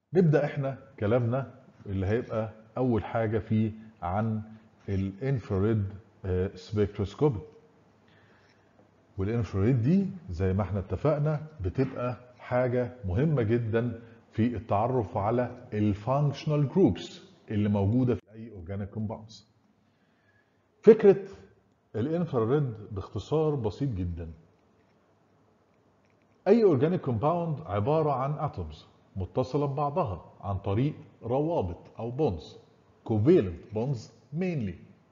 نبدأ احنا كلامنا اللي هيبقى أول حاجة فيه عن الانفراريد سبيكتروسكوبي والانفراريد دي زي ما احنا اتفقنا بتبقى حاجة مهمة جدا في التعرف على الفانكشنال جروبس اللي موجودة في أي اورجانيك كومباوندز فكرة الانفراريد باختصار بسيط جدا أي اورجانيك كومباوند عبارة عن اتومز متصلة ببعضها عن طريق روابط أو بونز covalent bonds mainly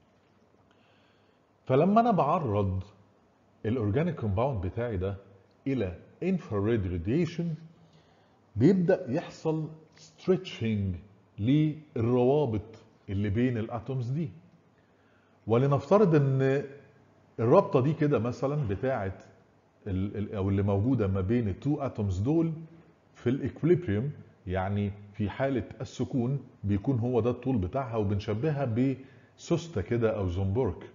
فلما أنا بعرض الاورجانيك كومباوند بتاعي ده إلى infrared radiation بيبدأ يحصل stretching للروابط اللي بين الاتومز دي ولنفترض ان الرابطه دي كده مثلا بتاعه او اللي موجوده ما بين التو اتومز دول في الاكوليبريم يعني في حاله السكون بيكون هو ده الطول بتاعها وبنشبهها بسوسته كده او زنبرك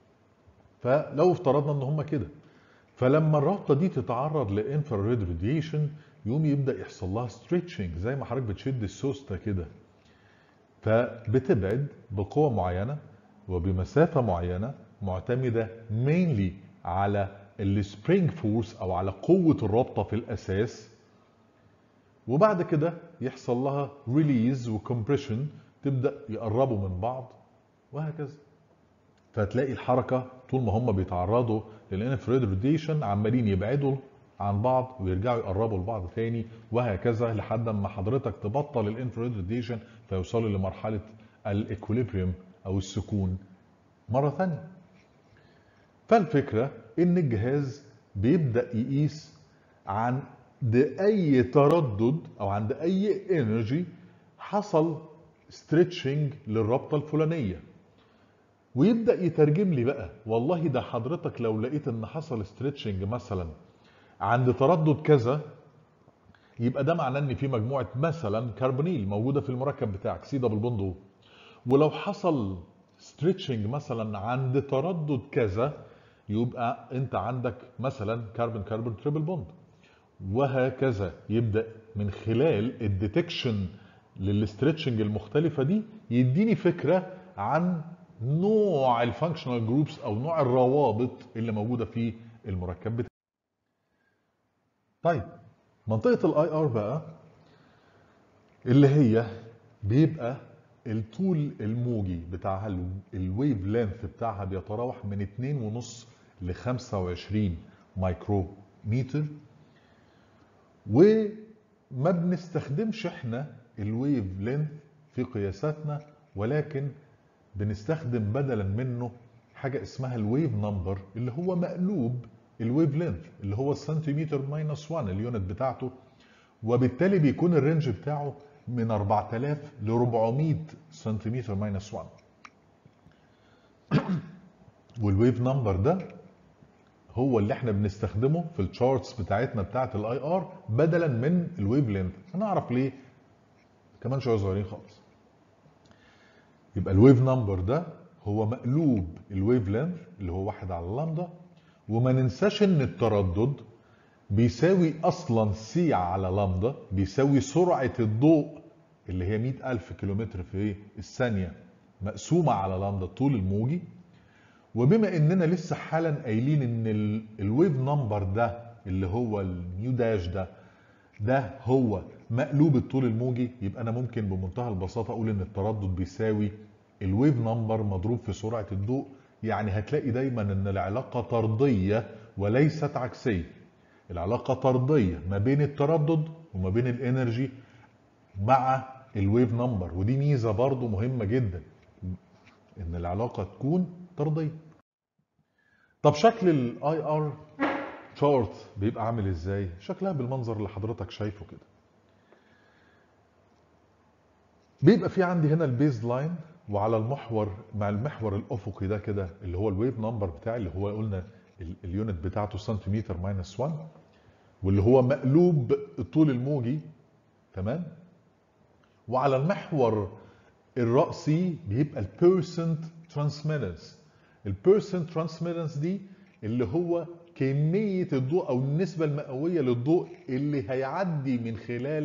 فلو افترضنا ان هم كده فلما الرابطه دي تتعرض لانفراريد راديشن يقوم يبدا يحصل لها ستريتشنج زي ما حضرتك بتشد السوسته كده فبتبعد بقوه معينه وبمسافه معينه معتمده mainly على السبرينج فورس او على قوه الرابطه في الاساس وبعد كده يحصل لها ريليز وكمبريشن تبدا يقربوا من بعض وهكذا فتلاقي الحركه طول ما هم بيتعرضوا للانفراد راديشن عمالين يبعدوا عن بعض ويرجعوا يقربوا لبعض تاني وهكذا لحد ما حضرتك تبطل الانفراد راديشن فيوصلوا لمرحله الاكوليبريم او السكون مره ثانيه فالفكره ان الجهاز بيبدا يقيس عن اي تردد او عند اي انرجي حصل ستريتشنج للرابطه الفلانيه ويبدا يترجم لي بقى والله ده حضرتك لو لقيت ان حصل ستريتشنج مثلا عند تردد كذا يبقى ده معناه ان في مجموعه مثلا كربونيل موجوده في المركب بتاعك سي دبل بوند او ولو حصل ستريتشنج مثلا عند تردد كذا يبقى انت عندك مثلا كربون كربون تريبل بوند وهكذا يبدا من خلال الديتكشن للستريتشنج المختلفه دي يديني فكره عن نوع الفانكشنال جروبس او نوع الروابط اللي موجوده في المركب بتاعي طيب منطقه الاي ار بقى اللي هي بيبقى الطول الموجي بتاعها الويف لينث بتاعها بيتراوح من 2.5 ل 25 مايكرومتر وما بنستخدمش احنا الويف لينث في قياساتنا ولكن بنستخدم بدلا منه حاجه اسمها الويف نمبر اللي هو مقلوب الويف لينث اللي هو السنتيمتر ماينس 1 اليونت بتاعته وبالتالي بيكون الرينج بتاعه من 4000 ل 400 سنتيمتر ماينس 1 والويف نمبر ده هو اللي احنا بنستخدمه في الشارتس بتاعتنا بتاعت الاي ار بدلا من الويف لينث هنعرف ليه كمان شويه صغيرين خالص يبقى الويف نمبر ده هو مقلوب الويف لينث اللي هو واحد على اللامدا وما ننساش ان التردد بيساوي اصلا سي على لامدا بيساوي سرعه الضوء اللي هي 100000 كيلومتر في الثانيه مقسومه على لامدا الطول الموجي وبما اننا لسه حالا قايلين ان الويف نمبر ده اللي هو النيو داش ده ده هو مقلوب الطول الموجي يبقى انا ممكن بمنتهى البساطه اقول ان التردد بيساوي الويف نمبر مضروب في سرعه الضوء يعني هتلاقي دايما ان العلاقه طرديه وليست عكسيه العلاقه طرديه ما بين التردد وما بين الانرجي مع الويف نمبر ودي ميزه برضو مهمه جدا ان العلاقه تكون طرديه طب شكل الاي ار شارت بيبقى عامل ازاي شكلها بالمنظر اللي حضرتك شايفه كده بيبقى في عندي هنا البيز لاين وعلى المحور مع المحور الافقي ده كده اللي هو الويف نمبر بتاعي اللي هو قلنا اليونت بتاعته سنتيمتر ماينس 1 واللي هو مقلوب الطول الموجي تمام وعلى المحور الرأسي بيبقى البيرسنت ترانسميتنس البيرسنت ترانسميتنس دي اللي هو كمية الضوء أو النسبة المئوية للضوء اللي هيعدي من خلال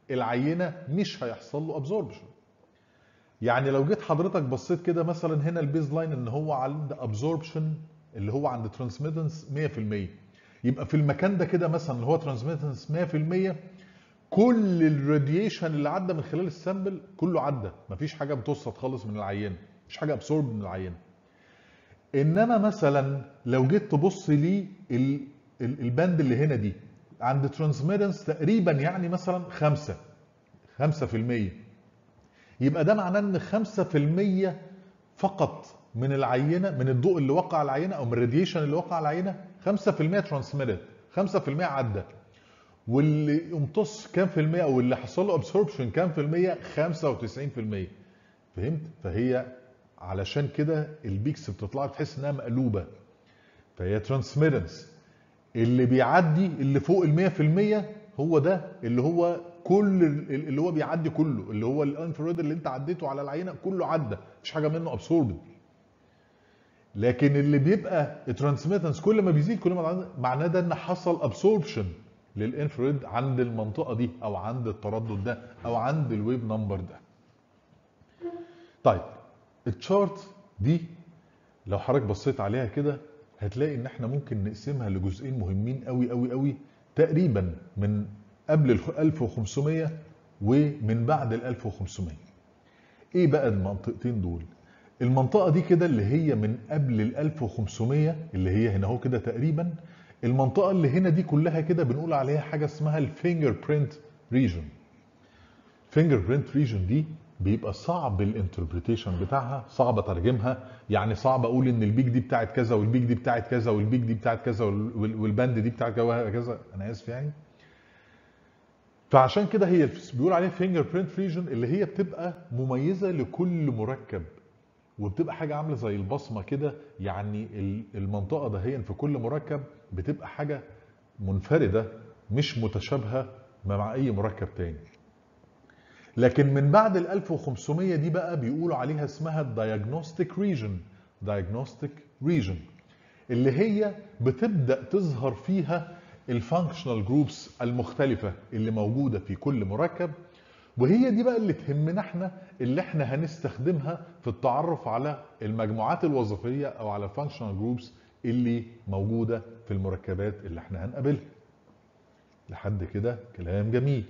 العينه مش هيحصل له ابزوربشن يعني لو جيت حضرتك بصيت كده مثلا هنا البيز لاين ان هو عند ابزوربشن اللي هو عند ترانسميتنس 100% يبقى في المكان ده كده مثلا اللي هو ترانسميتنس 100% كل الراديشن اللي عدى من خلال السامبل كله عدى مفيش حاجه بتوسط خالص من العينه مفيش حاجه ابسورب من العينه انما مثلا لو جيت تبص لي ال- ال- الباند اللي هنا دي عند ترانسميتنس تقريبا يعني مثلا 5 5% يبقى ده معناه ان 5% فقط من العينه من الضوء اللي وقع على العينه او من الراديشن اللي وقع على العينه 5% ترانسميتد 5% عدى واللي امتص كام في المية او اللي حصل له ابسوربشن كام في المية 95% فهمت فهي علشان كده البيكس بتطلع تحس انها مقلوبه فهي ترانسميتنس اللي بيعدي اللي فوق ال 100% هو ده اللي هو كل ال- اللي هو بيعدي كله اللي هو الانفراد اللي انت عديته على العينه كله عدى مفيش حاجه منه ابسوربد لكن اللي بيبقى ترانسميتنس كل ما بيزيد كل ما عدى- معناه ده ان حصل ابسوربشن للانفراد عند المنطقه دي او عند التردد ده او عند الويف نمبر ده طيب التشارت دي لو حضرتك بصيت عليها كده هتلاقي ان احنا ممكن نقسمها لجزئين مهمين قوي قوي قوي تقريبا من قبل ال 1500 ومن بعد ال 1500 ايه بقى المنطقتين دول المنطقه دي كده اللي هي من قبل ال 1500 اللي هي هنا اهو كده تقريبا المنطقه اللي هنا دي كلها كده بنقول عليها حاجه اسمها الفينجر برينت ريجن فينجر برينت ريجن دي بيبقى صعب الانتربريتيشن بتاعها صعب اترجمها يعني صعب اقول ان البيك دي بتاعت كذا والبيك دي بتاعت كذا والبيك دي بتاعت كذا وال- وال- والباند دي بتاعت كذا وهكذا انا اسف يعني فعشان كده هي بيقول عليها فينجر برينت ريجن اللي هي بتبقى مميزه لكل مركب وبتبقى حاجه عامله زي البصمه كده يعني ال- المنطقه دهيا في كل مركب بتبقى حاجه منفرده مش متشابهه مع اي مركب تاني لكن من بعد ال 1500 دي بقى بيقولوا عليها اسمها الدايجنوستيك ريجن دايجنوستيك ريجن اللي هي بتبدا تظهر فيها الفانكشنال جروبس المختلفه اللي موجوده في كل مركب وهي دي بقى اللي تهمنا احنا اللي احنا هنستخدمها في التعرف على المجموعات الوظيفيه او على الفانكشنال جروبس اللي موجوده في المركبات اللي احنا هنقابلها لحد كده كلام جميل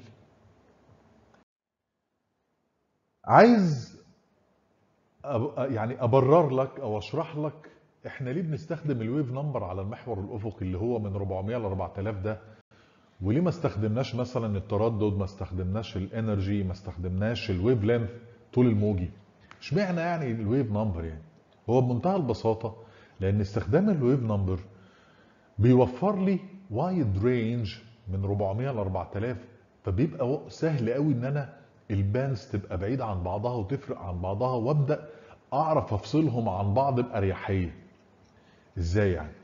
عايز أب... يعني ابرر لك او اشرح لك احنا ليه بنستخدم الويف نمبر على المحور الافقي اللي هو من 400 ل 4000 ده وليه ما استخدمناش مثلا التردد ما استخدمناش الانرجي ما استخدمناش الويف لينث طول الموجي اشمعنى يعني الويف نمبر يعني هو بمنتهى البساطه لان استخدام الويف نمبر بيوفر لي وايد رينج من 400 ل 4000 فبيبقى سهل قوي ان انا البانز تبقى بعيده عن بعضها وتفرق عن بعضها وابدا اعرف افصلهم عن بعض باريحيه ازاي يعني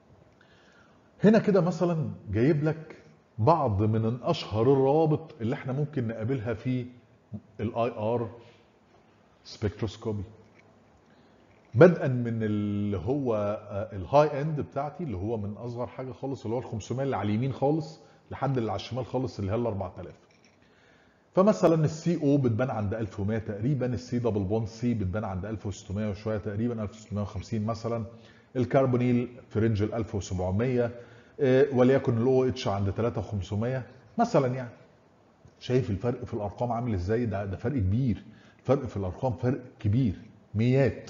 هنا كده مثلا جايب لك بعض من اشهر الروابط اللي احنا ممكن نقابلها في الاي ار سبكتروسكوبي بدءا من اللي هو الهاي اند بتاعتي اللي هو من اصغر حاجه خالص اللي هو ال 500 اللي على اليمين خالص لحد اللي على الشمال خالص اللي هي ال 4000 فمثلا السي او بتبان عند 1100 تقريبا السي دبل بوند سي بتبان عند 1600 وشويه تقريبا 1650 مثلا الكربونيل في رينج ال 1700 آه، وليكن الاو اتش عند 3500 مثلا يعني شايف الفرق في الارقام عامل ازاي ده ده فرق كبير فرق في الارقام فرق كبير ميات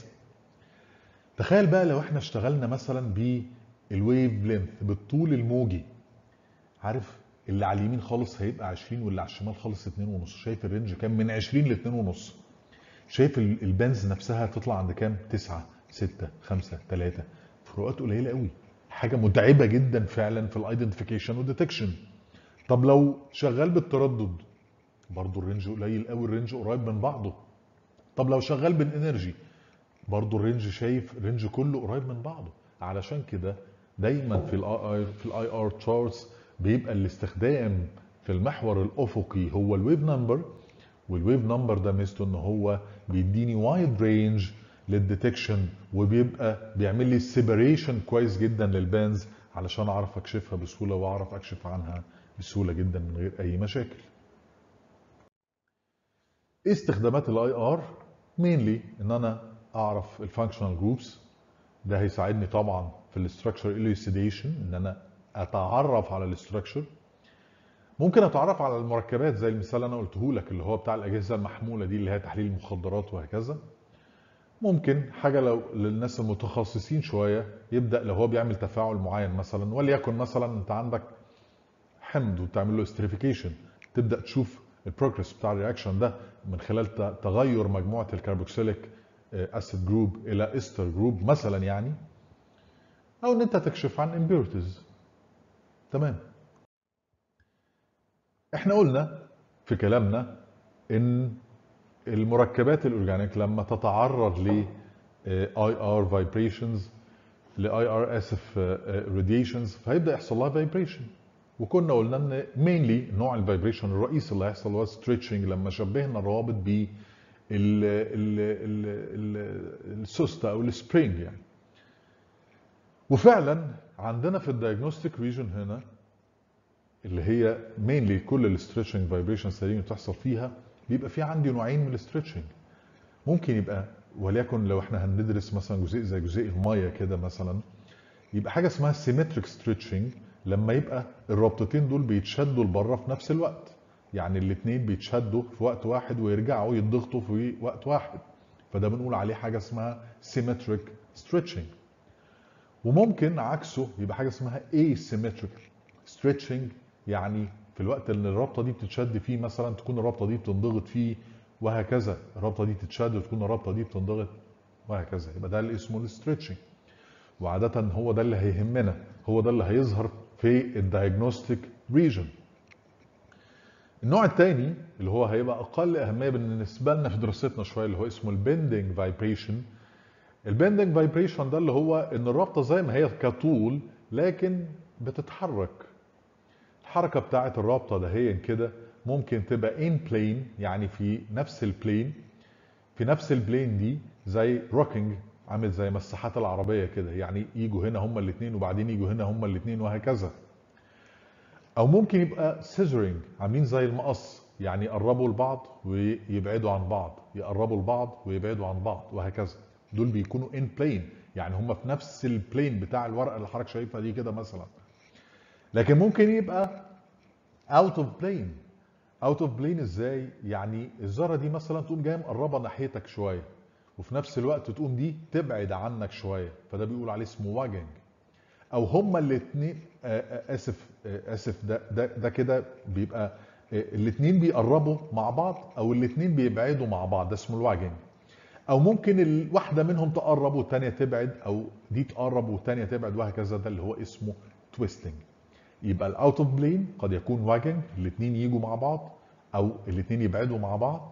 تخيل بقى لو احنا اشتغلنا مثلا بالويف لينث بالطول الموجي عارف اللي على اليمين خالص هيبقى 20 واللي على الشمال خالص 2 ونص شايف الرينج كام من 20 ل 2 ونص شايف ال- البنز نفسها تطلع عند كام 9 6 5 3 فروقات قليله قوي حاجه متعبه جدا فعلا في الايدنتيفيكيشن والديتكشن طب لو شغال بالتردد برضه الرينج قليل قوي الرينج قريب من بعضه طب لو شغال بالانرجي برضه الرينج شايف الرينج كله قريب من بعضه علشان كده دايما في الاي في الاي ار تشارتس بيبقى الاستخدام في المحور الافقي هو الويف نمبر والويف نمبر ده ميزته ان هو بيديني وايد رينج للديتكشن وبيبقى بيعمل لي سيبريشن كويس جدا للبانز علشان اعرف اكشفها بسهوله واعرف اكشف عنها بسهوله جدا من غير اي مشاكل ايه استخدامات الاي ار مينلي ان انا اعرف الفانكشنال جروبس ده هيساعدني طبعا في الاستراكشر اليوسيديشن ان انا اتعرف على الاستراكشر ممكن اتعرف على المركبات زي المثال اللي انا قلته لك اللي هو بتاع الاجهزه المحموله دي اللي هي تحليل المخدرات وهكذا ممكن حاجه لو للناس المتخصصين شويه يبدا لو هو بيعمل تفاعل معين مثلا وليكن مثلا انت عندك حمض وتعمل له استريفيكيشن تبدا تشوف البروجرس بتاع الرياكشن ده من خلال تغير مجموعه الكربوكسيليك اسيد جروب الى استر جروب مثلا يعني او ان انت تكشف عن امبيورتيز تمام احنا قلنا في كلامنا ان المركبات الاورجانيك لما تتعرض ل اي ار فايبريشنز لاي ار اسف راديشنز فهيبدا يحصل لها فايبريشن وكنا قلنا ان مينلي نوع الفايبريشن الرئيسي اللي هيحصل هو ستريتشنج لما شبهنا الروابط ب السوسته او السبرينج يعني وفعلا عندنا في الدايجنوستيك ريجن هنا اللي هي مينلي كل الستريتشنج فايبريشن اللي بتحصل فيها بيبقى في عندي نوعين من الستريتشنج ممكن يبقى وليكن لو احنا هندرس مثلا جزيء زي جزيء الميه كده مثلا يبقى حاجه اسمها سيمتريك ستريتشنج لما يبقى الرابطتين دول بيتشدوا لبره في نفس الوقت يعني الاثنين بيتشدوا في وقت واحد ويرجعوا يتضغطوا في وقت واحد فده بنقول عليه حاجه اسمها سيمتريك ستريتشنج وممكن عكسه يبقى حاجه اسمها asymmetric stretching يعني في الوقت اللي الرابطه دي بتتشد فيه مثلا تكون الرابطه دي بتنضغط فيه وهكذا الرابطه دي تتشد وتكون الرابطه دي بتنضغط وهكذا يبقى ده اللي اسمه الستريتشنج وعاده هو ده اللي هيهمنا هو ده اللي هيظهر في الدايجنوستيك ريجن النوع الثاني اللي هو هيبقى اقل اهميه بالنسبه لنا في دراستنا شويه اللي هو اسمه البندنج فايبريشن البندنج فايبريشن ده اللي هو ان الرابطه زي ما هي كطول لكن بتتحرك الحركه بتاعه الرابطه دهيا كده ممكن تبقى ان بلين يعني في نفس البلين في نفس البلين دي زي روكينج عامل زي مساحات العربيه كده يعني يجوا هنا هما الاثنين وبعدين يجوا هنا هما الاثنين وهكذا او ممكن يبقى سيزرينج عاملين زي المقص يعني يقربوا لبعض ويبعدوا عن بعض يقربوا لبعض ويبعدوا عن بعض وهكذا دول بيكونوا ان بلين يعني هم في نفس البلين بتاع الورقه اللي حضرتك شايفها دي كده مثلا لكن ممكن يبقى اوت اوف بلين اوت اوف بلين ازاي يعني الذره دي مثلا تقوم جايه مقربه ناحيتك شويه وفي نفس الوقت تقوم دي تبعد عنك شويه فده بيقول عليه اسمه واجنج او هما الاثنين اسف اسف ده ده ده كده بيبقى الاثنين بيقربوا مع بعض او الاثنين بيبعدوا مع بعض ده اسمه الواجنج او ممكن الواحده منهم تقرب والثانيه تبعد او دي تقرب والثانيه تبعد وهكذا ده اللي هو اسمه تويستنج يبقى الاوت اوف بلين قد يكون واجنج الاثنين يجوا مع بعض او الاثنين يبعدوا مع بعض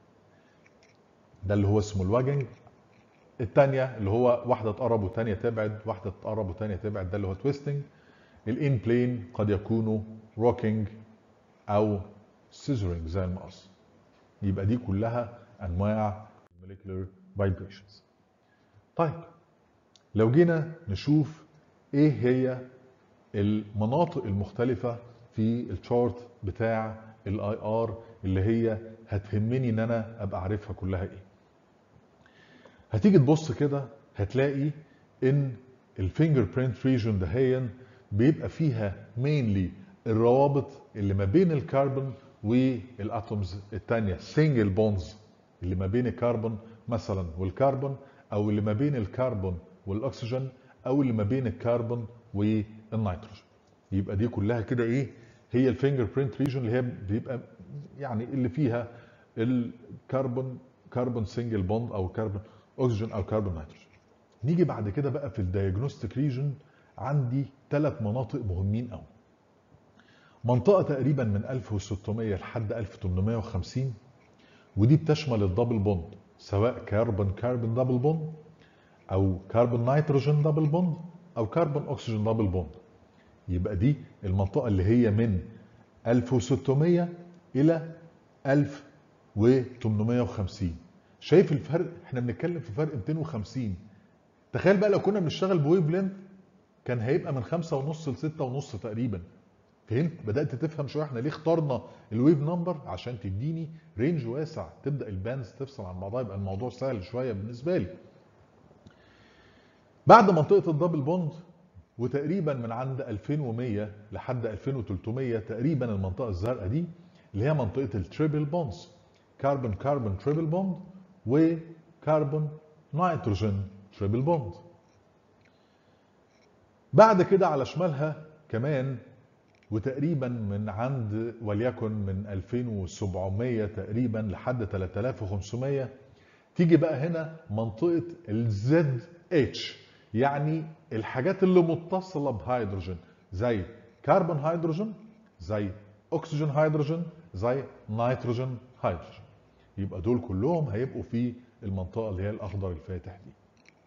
ده اللي هو اسمه الواجنج الثانيه اللي هو واحده تقرب والثانيه تبعد واحده تقرب والثانيه تبعد ده اللي هو تويستنج الان بلين قد يكونوا روكينج او سيزرينج زي المقص يبقى دي كلها انواع molecular vibrations. طيب لو جينا نشوف ايه هي المناطق المختلفة في الشارت بتاع الاي ار اللي هي هتهمني ان انا ابقى عارفها كلها ايه. هتيجي تبص كده هتلاقي ان الفينجر برينت ريجن دهيا بيبقى فيها مينلي الروابط اللي ما بين الكربون والاتومز الثانيه سنجل بونز اللي ما بين الكربون مثلا والكربون او اللي ما بين الكربون والاكسجين او اللي ما بين الكربون والنيتروجين يبقى دي كلها كده ايه هي الفينجر برينت ريجن اللي هي بيبقى يعني اللي فيها الكربون كربون سنجل بوند او كربون اكسجين او كربون نيتروجين نيجي بعد كده بقى في الدايجنوستيك ريجن عندي ثلاث مناطق مهمين قوي منطقه تقريبا من 1600 لحد 1850 ودي بتشمل الدبل بوند سواء كربون كربون دبل بوند او كربون نيتروجين دبل بوند او كربون اكسجين دبل بوند يبقى دي المنطقه اللي هي من 1600 الى 1850 شايف الفرق احنا بنتكلم في فرق 250 تخيل بقى لو كنا بنشتغل بويف لينث كان هيبقى من 5 ونص ل 6 ونص تقريبا فهمت بدات تفهم شويه احنا ليه اخترنا الويف نمبر عشان تديني رينج واسع تبدا البانز تفصل عن بعضها يبقى الموضوع سهل شويه بالنسبه لي بعد منطقه الدبل بوند وتقريبا من عند 2100 لحد 2300 تقريبا المنطقه الزرقاء دي اللي هي منطقه التريبل بوندز كربون كربون تريبل بوند وكربون نيتروجين تريبل بوند بعد كده على شمالها كمان وتقريبا من عند وليكن من 2700 تقريبا لحد 3500 تيجي بقى هنا منطقة الزد اتش يعني الحاجات اللي متصلة بهيدروجين زي كربون هيدروجين زي اكسجين هيدروجين زي نيتروجين هيدروجين يبقى دول كلهم هيبقوا في المنطقة اللي هي الأخضر الفاتح دي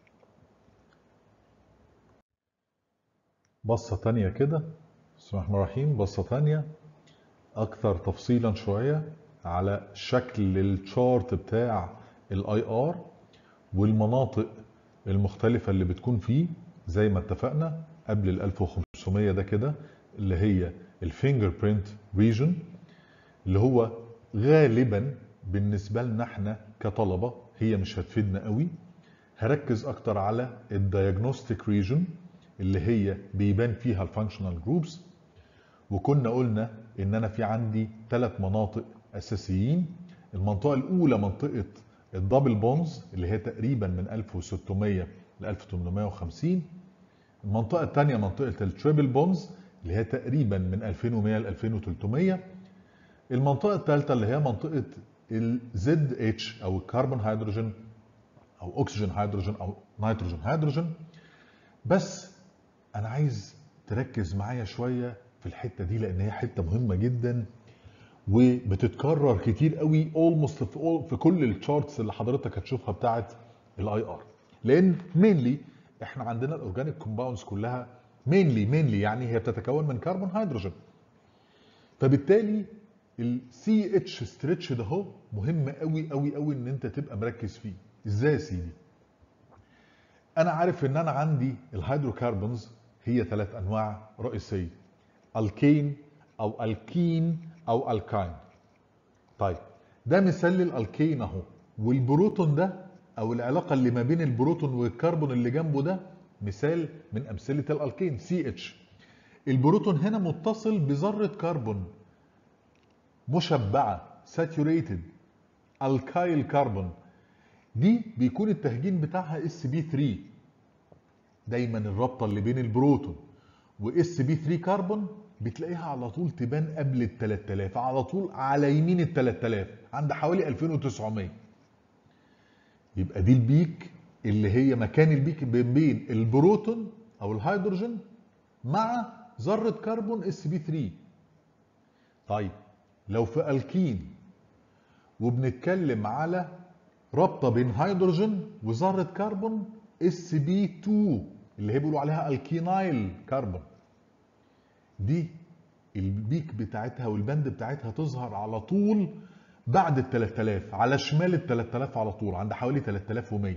بصة تانية كده بسم الله الرحمن الرحيم بصة تانية أكثر تفصيلا شوية على شكل الشارت بتاع الاي ار والمناطق المختلفة اللي بتكون فيه زي ما اتفقنا قبل ال 1500 ده كده اللي هي الفينجر برينت ريجن اللي هو غالبا بالنسبة لنا احنا كطلبة هي مش هتفيدنا قوي هركز اكتر على الدياجنوستيك ريجن اللي هي بيبان فيها الفانكشنال جروبس وكنا قلنا ان انا في عندي ثلاث مناطق اساسيين المنطقه الاولى منطقه الدبل بونز اللي هي تقريبا من 1600 ل 1850 المنطقه الثانيه منطقه التريبل بونز اللي هي تقريبا من 2100 ل 2300 المنطقه الثالثه اللي هي منطقه الزد اتش او الكربون هيدروجين او اكسجين هيدروجين او نيتروجين هيدروجين بس انا عايز تركز معايا شويه في الحته دي لان هي حته مهمه جدا وبتتكرر كتير قوي اولموست في, all في كل الشارتس اللي حضرتك هتشوفها بتاعه الاي ار لان مينلي احنا عندنا الاورجانيك كومباوندز كلها مينلي مينلي يعني هي بتتكون من كربون هيدروجين فبالتالي السي اتش ستريتش ده هو مهم قوي قوي قوي ان انت تبقى مركز فيه ازاي يا سيدي انا عارف ان انا عندي الهيدروكربونز هي ثلاث انواع رئيسيه الكين او الكين او الكاين طيب ده مثال للالكين اهو والبروتون ده او العلاقه اللي ما بين البروتون والكربون اللي جنبه ده مثال من امثله الالكين سي اتش البروتون هنا متصل بذره كربون مشبعه ساتوريتد الكايل كربون دي بيكون التهجين بتاعها اس بي 3 دايما الرابطه اللي بين البروتون واس بي 3 كربون بتلاقيها على طول تبان قبل ال 3000 على طول على يمين ال 3000 عند حوالي 2900 يبقى دي البيك اللي هي مكان البيك بين البروتون او الهيدروجين مع ذره كربون اس بي 3 طيب لو في الكين وبنتكلم على رابطه بين هيدروجين وذره كربون اس بي 2 اللي هي بيقولوا عليها الكينايل كربون دي البيك بتاعتها والبند بتاعتها تظهر على طول بعد ال 3000 على شمال ال 3000 على طول عند حوالي 3100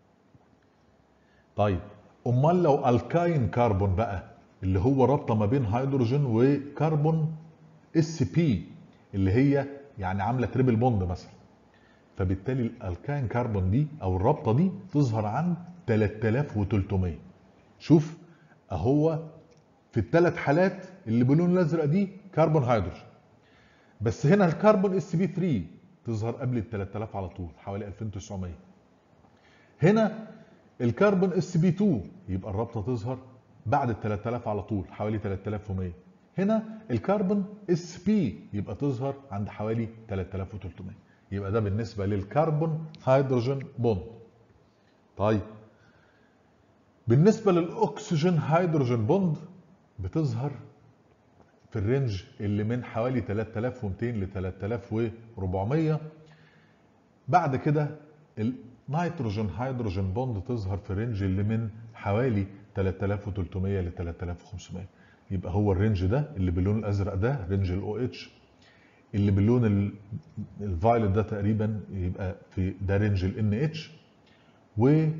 طيب امال لو الكاين كربون بقى اللي هو رابطه ما بين هيدروجين وكربون اس بي اللي هي يعني عامله تريبل بوند مثلا فبالتالي الالكاين كربون دي او الرابطه دي تظهر عند 3300 شوف اهو في الثلاث حالات اللي باللون الازرق دي كربون هيدروجين بس هنا الكربون اس بي 3 تظهر قبل ال 3000 على طول حوالي 2900 هنا الكربون اس بي 2 يبقى الرابطه تظهر بعد ال 3000 على طول حوالي 3100 هنا الكربون اس بي يبقى تظهر عند حوالي 3300 يبقى ده بالنسبه للكربون هيدروجين بوند طيب بالنسبه للاكسجين هيدروجين بوند بتظهر في الرينج اللي من حوالي 3200 ل 3400 بعد كده النيتروجين هيدروجين بوند تظهر في الرينج اللي من حوالي 3300 ل 3500 يبقى هو الرينج ده اللي باللون الازرق ده رينج الاو اتش اللي باللون الفايلت ده تقريبا يبقى في ده رينج الان اتش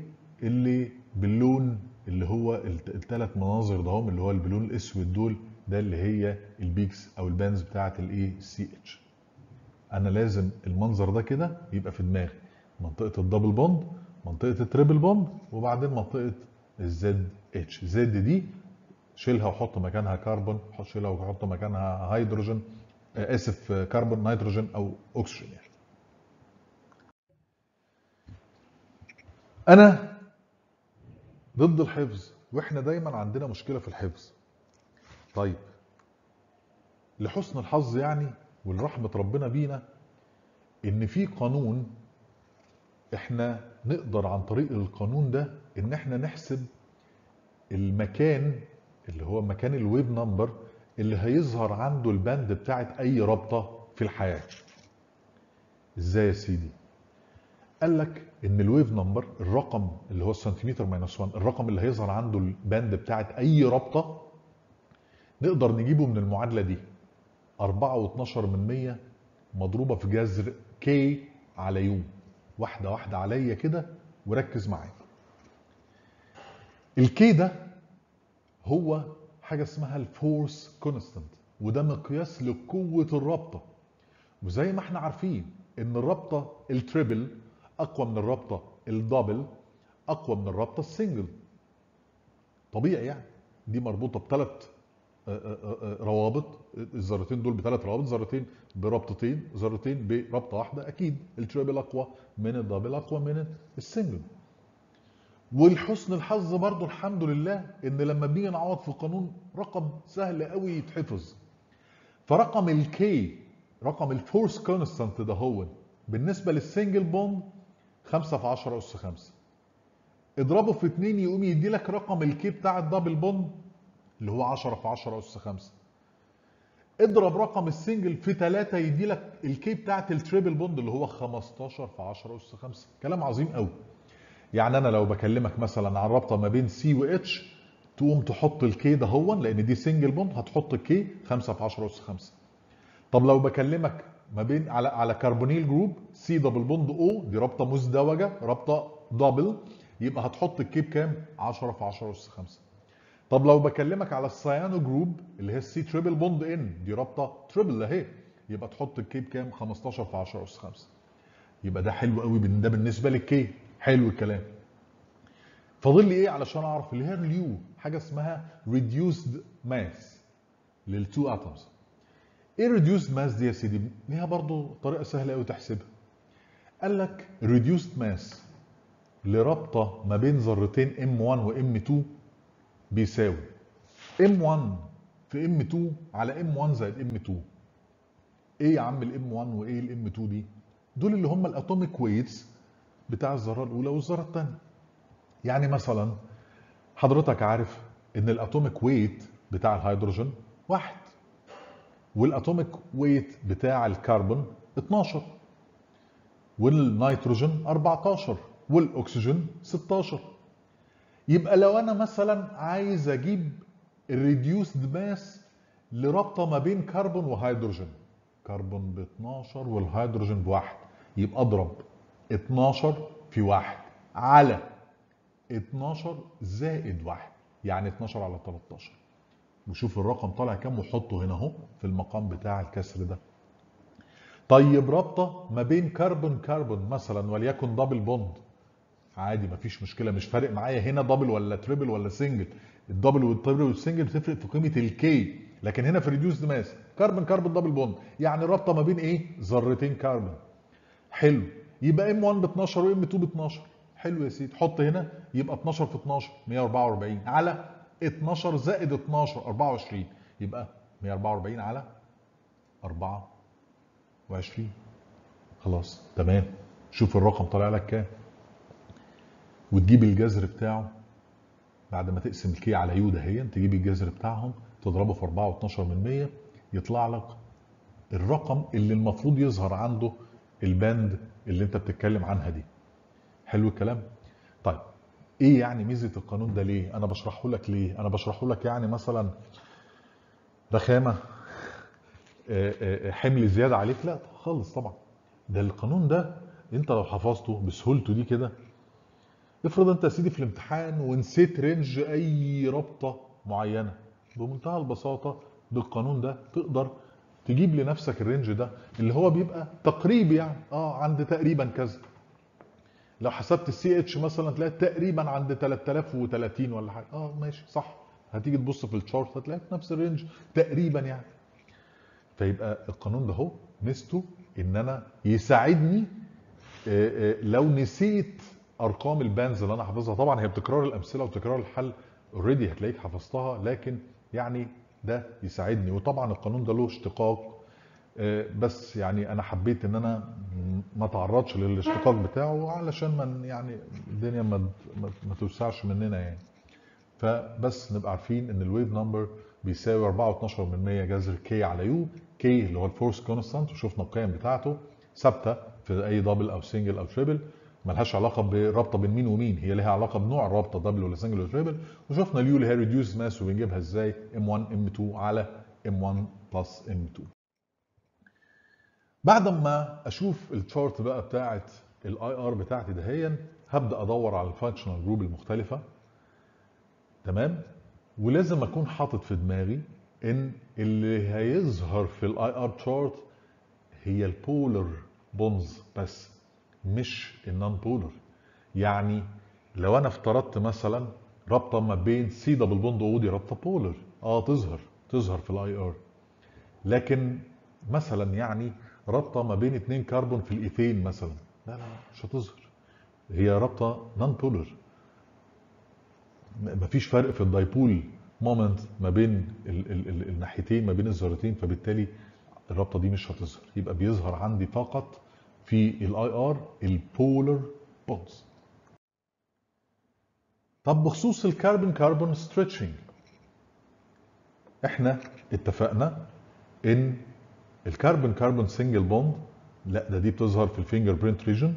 واللي باللون اللي هو الثلاث مناظر ده هم اللي هو البلون الاسود دول ده اللي هي البيكس او البانز بتاعه الايه سي اتش انا لازم المنظر ده كده يبقى في دماغي منطقه الدبل بوند منطقه التريبل بوند وبعدين منطقه الزد اتش زد دي شيلها وحط مكانها كربون شيلها وحط مكانها هيدروجين آه، اسف آه، كربون نيتروجين او اكسجين يعني انا ضد الحفظ واحنا دايما عندنا مشكله في الحفظ طيب لحسن الحظ يعني ولرحمه ربنا بينا ان في قانون احنا نقدر عن طريق القانون ده ان احنا نحسب المكان اللي هو مكان الويب نمبر اللي هيظهر عنده الباند بتاعت اي رابطه في الحياه ازاي يا سيدي قال لك ان الويف نمبر الرقم اللي هو السنتيمتر ماينس 1 الرقم اللي هيظهر عنده الباند بتاعت اي رابطه نقدر نجيبه من المعادله دي 4 و12 من 100 مضروبه في جذر كي على يو واحده واحده عليا كده وركز معايا الكي ده هو حاجه اسمها الفورس كونستانت وده مقياس لقوه الرابطه وزي ما احنا عارفين ان الرابطه التريبل اقوى من الرابطه الدبل اقوى من الرابطه السنجل طبيعي يعني دي مربوطه بثلاث روابط الذرتين دول بثلاث روابط ذرتين برابطتين ذرتين برابطه واحده اكيد التريبل اقوى من الدبل اقوى من السنجل ولحسن الحظ برضو الحمد لله ان لما بنيجي نعوض في قانون رقم سهل قوي يتحفظ فرقم الكي رقم الفورس كونستانت ده هو بالنسبه للسنجل بوند 5 في 10 اس 5 اضربه في 2 يقوم يدي لك رقم الكي بتاع الدبل بوند اللي هو 10 في 10 اس 5 اضرب رقم السنجل في 3 يدي لك الكي بتاعت التريبل بوند اللي هو 15 في 10 اس 5 كلام عظيم قوي يعني انا لو بكلمك مثلا عن رابطه ما بين سي و اتش تقوم تحط الكي ده هو لان دي سنجل بوند هتحط الكي 5 في 10 اس 5 طب لو بكلمك ما بين على على كربونيل جروب سي دبل بوند او دي رابطه مزدوجه رابطه دبل يبقى هتحط الكي بكام 10 في 10 اس 5 طب لو بكلمك على السيانو جروب اللي هي السي تريبل بوند ان دي رابطه تريبل اهي يبقى تحط الكي بكام 15 في 10 اس 5 يبقى ده حلو قوي ده بالنسبه للكي حلو الكلام فاضل لي ايه علشان اعرف اللي هي اليو حاجه اسمها reduced mass للتو اتومز ايه reduced mass دي يا سيدي ليها برضو طريقه سهله قوي تحسبها قال لك reduced mass لرابطه ما بين ذرتين M1 و M2 بيساوي M1 في M2 على M1 زائد M2 ايه يا عم ال M1 وايه ال M2 دي دول اللي هم الاتوميك ويتس بتاع الذره الاولى والذره الثانيه يعني مثلا حضرتك عارف ان الاتوميك ويت بتاع الهيدروجين واحد والاتوميك ويت بتاع الكربون 12 والنيتروجين 14 والاكسجين 16 يبقى لو انا مثلا عايز اجيب الريديوسد ماس لرابطه ما بين كربون وهيدروجين كربون ب 12 والهيدروجين بواحد يبقى اضرب 12 في واحد على 12 زائد واحد يعني 12 على 13 وشوف الرقم طالع كام وحطه هنا اهو في المقام بتاع الكسر ده طيب رابطه ما بين كربون كربون مثلا وليكن دبل بوند عادي مفيش مشكله مش فارق معايا هنا دبل ولا تريبل ولا سنجل الدبل والتريبل والسنجل بتفرق في قيمه الكي لكن هنا في ريديوسد ماس كربون كربون دبل بوند يعني الرابطه ما بين ايه ذرتين كربون حلو يبقى ام 1 ب 12 وام 2 ب 12 حلو يا سيدي حط هنا يبقى 12 في 12 144 على 12 زائد 12 24 يبقى 144 على 24 خلاص تمام شوف الرقم طالع لك كام وتجيب الجذر بتاعه بعد ما تقسم الكي على يو دهيا تجيب الجذر بتاعهم تضربه في 4 و12 من 100 يطلع لك الرقم اللي المفروض يظهر عنده الباند اللي انت بتتكلم عنها دي حلو الكلام طيب ايه يعني ميزه القانون ده ليه انا بشرحه لك ليه انا بشرحه لك يعني مثلا رخامه حمل زياده عليك لا خالص طبعا ده القانون ده انت لو حفظته بسهولته دي كده افرض انت يا سيدي في الامتحان ونسيت رينج اي رابطه معينه بمنتهى البساطه بالقانون ده تقدر تجيب لنفسك الرينج ده اللي هو بيبقى تقريبي يعني اه عند تقريبا كذا لو حسبت السي اتش مثلا تلاقي تقريبا عند 3030 ولا حاجه اه ماشي صح هتيجي تبص في الشارت هتلاقي في نفس الرينج تقريبا يعني فيبقى القانون ده اهو ميزته ان انا يساعدني آه، آه، لو نسيت ارقام البانز اللي انا حافظها طبعا هي بتكرار الامثله وتكرار الحل اوريدي هتلاقيك حفظتها لكن يعني ده يساعدني وطبعا القانون ده له اشتقاق آه، بس يعني انا حبيت ان انا ما اتعرضش للاشتقاق بتاعه علشان ما يعني الدنيا ما ما ما توسعش مننا يعني فبس نبقى عارفين ان الويف نمبر بيساوي 4.12 من 100 جذر كي على يو كي اللي هو الفورس كونستانت وشفنا القيم بتاعته ثابته في اي دبل او سنجل او تريبل ملهاش علاقه برابطه بين مين ومين هي لها علاقه بنوع الرابطه دبل ولا سنجل ولا تريبل وشفنا اليو اللي هي ريديوس ماس وبنجيبها ازاي ام 1 ام 2 على ام 1 بلس ام 2 بعد ما اشوف الشارت بقى بتاعت الاي ار بتاعتي دهيا هبدا ادور على الفانكشنال جروب المختلفه تمام ولازم اكون حاطط في دماغي ان اللي هيظهر في الاي ار شارت هي البولر بونز بس مش النون بولر يعني لو انا افترضت مثلا رابطه ما بين سي دبل بوند او دي رابطه بولر اه تظهر تظهر في الاي ار لكن مثلا يعني رابطه ما بين اتنين كربون في الايثين مثلا لا لا مش هتظهر هي رابطه نون بولر مفيش فرق في الدايبول مومنت ما بين ال ال ال الناحيتين ما بين الذرتين فبالتالي الرابطه دي مش هتظهر يبقى بيظهر عندي فقط في الاي ار البولر بونز طب بخصوص الكربون كربون ستريتشنج احنا اتفقنا ان الكربون كربون سنجل بوند لا ده دي بتظهر في الفينجر برينت ريجن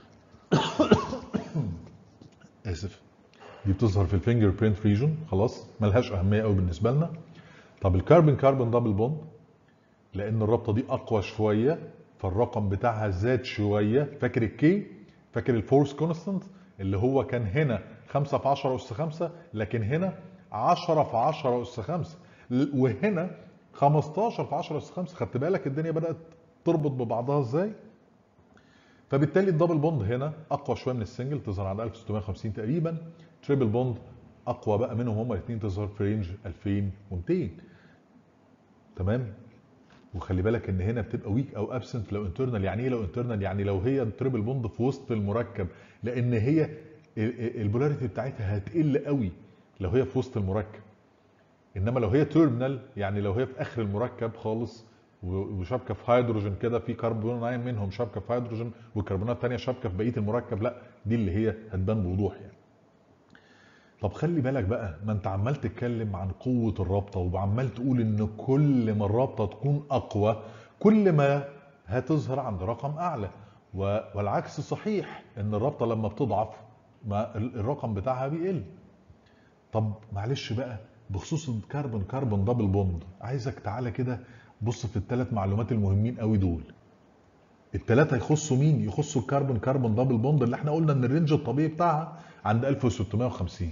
اسف دي بتظهر في الفينجر برينت ريجن خلاص ملهاش اهميه قوي بالنسبه لنا طب الكربون كربون دبل بوند لان الرابطه دي اقوى شويه فالرقم بتاعها زاد شويه فاكر الكي فاكر الفورس كونستانت اللي هو كان هنا 5 في 10 اس 5 لكن هنا 10 في 10 اس 5 وهنا 15 في 10 اس 5 خدت بالك الدنيا بدات تربط ببعضها ازاي فبالتالي الدبل بوند هنا اقوى شويه من السنجل تظهر عند 1650 تقريبا تريبل بوند اقوى بقى منهم هما الاثنين تظهر في رينج 2200 تمام وخلي بالك ان هنا بتبقى ويك او ابسنت لو انترنال يعني ايه لو انترنال يعني لو هي تريبل بوند في وسط المركب لان هي البولاريتي بتاعتها هتقل قوي لو هي في وسط المركب انما لو هي تيرمينال يعني لو هي في اخر المركب خالص وشبكه في هيدروجين كده في كربوناين منهم شبكه في هيدروجين والكربونات الثانيه شبكه في بقيه المركب لا دي اللي هي هتبان بوضوح يعني طب خلي بالك بقى ما انت عمال تتكلم عن قوة الرابطة وعمال تقول ان كل ما الرابطة تكون اقوى كل ما هتظهر عند رقم اعلى والعكس صحيح ان الرابطة لما بتضعف ما الرقم بتاعها بيقل طب معلش بقى بخصوص الكربون كربون دبل بوند عايزك تعالى كده بص في الثلاث معلومات المهمين قوي دول الثلاثه يخصوا مين يخصوا الكربون كربون دبل بوند اللي احنا قلنا ان الرينج الطبيعي بتاعها عند 1650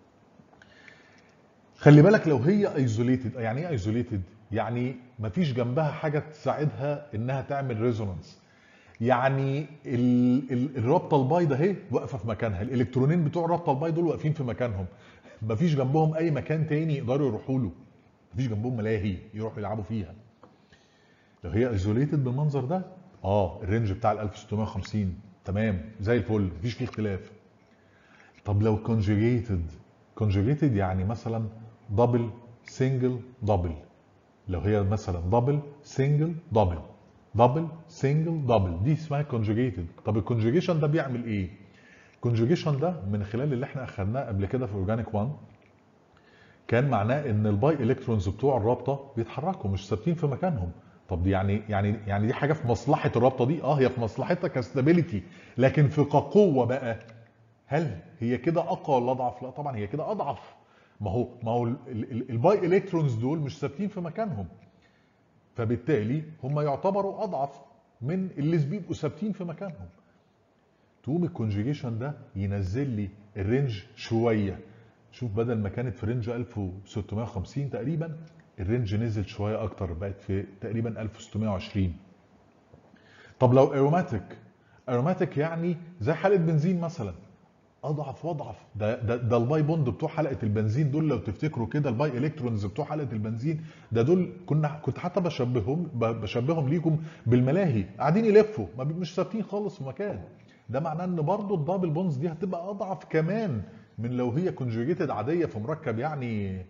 خلي بالك لو هي ايزوليتد يعني ايه ايزوليتد يعني مفيش جنبها حاجه تساعدها انها تعمل ريزونانس يعني ال ال الرابطه البيضاء اهي واقفه في مكانها الالكترونين بتوع الرابطه البيضاء دول واقفين في مكانهم مفيش جنبهم اي مكان تاني يقدروا يروحوا له مفيش جنبهم ملاهي يروحوا يلعبوا فيها لو هي ايزوليتد بالمنظر ده اه الرينج بتاع ال 1650 تمام زي الفل مفيش فيه اختلاف طب لو كونجوجيتد كونجوجيتد يعني مثلا دبل سنجل دبل لو هي مثلا دبل سنجل دبل دبل سنجل دبل دي اسمها كونجوجيتد طب الكونجوجيشن ده بيعمل ايه الكونجوجيشن ده من خلال اللي احنا اخدناه قبل كده في اورجانيك 1 كان معناه ان الباي الكترونز بتوع الرابطه بيتحركوا مش ثابتين في مكانهم طب دي يعني يعني يعني دي حاجه في مصلحه الرابطه دي اه هي في مصلحتها كستابيليتي لكن في كقوه بقى هل هي كده اقوى ولا اضعف لا طبعا هي كده اضعف ما هو ما هو الباي الكترونز دول مش ثابتين في مكانهم فبالتالي هم يعتبروا اضعف من اللي بيبقوا ثابتين في مكانهم تقوم الكونجيجيشن ده ينزل لي الرينج شويه شوف بدل ما كانت في رينج 1650 تقريبا الرينج نزل شويه اكتر بقت في تقريبا 1620 طب لو ايروماتيك ايروماتيك يعني زي حلقه بنزين مثلا اضعف واضعف ده ده ده الباي بوند بتوع حلقه البنزين دول لو تفتكروا كده الباي الكترونز بتوع حلقه البنزين ده دول كنا كنت حتى بشبههم ب- بشبههم ليكم بالملاهي قاعدين يلفوا ما بي- مش ثابتين خالص في مكان ده معناه ان برضو الدبل بونز دي هتبقى اضعف كمان من لو هي كونجوجيتد عاديه في مركب يعني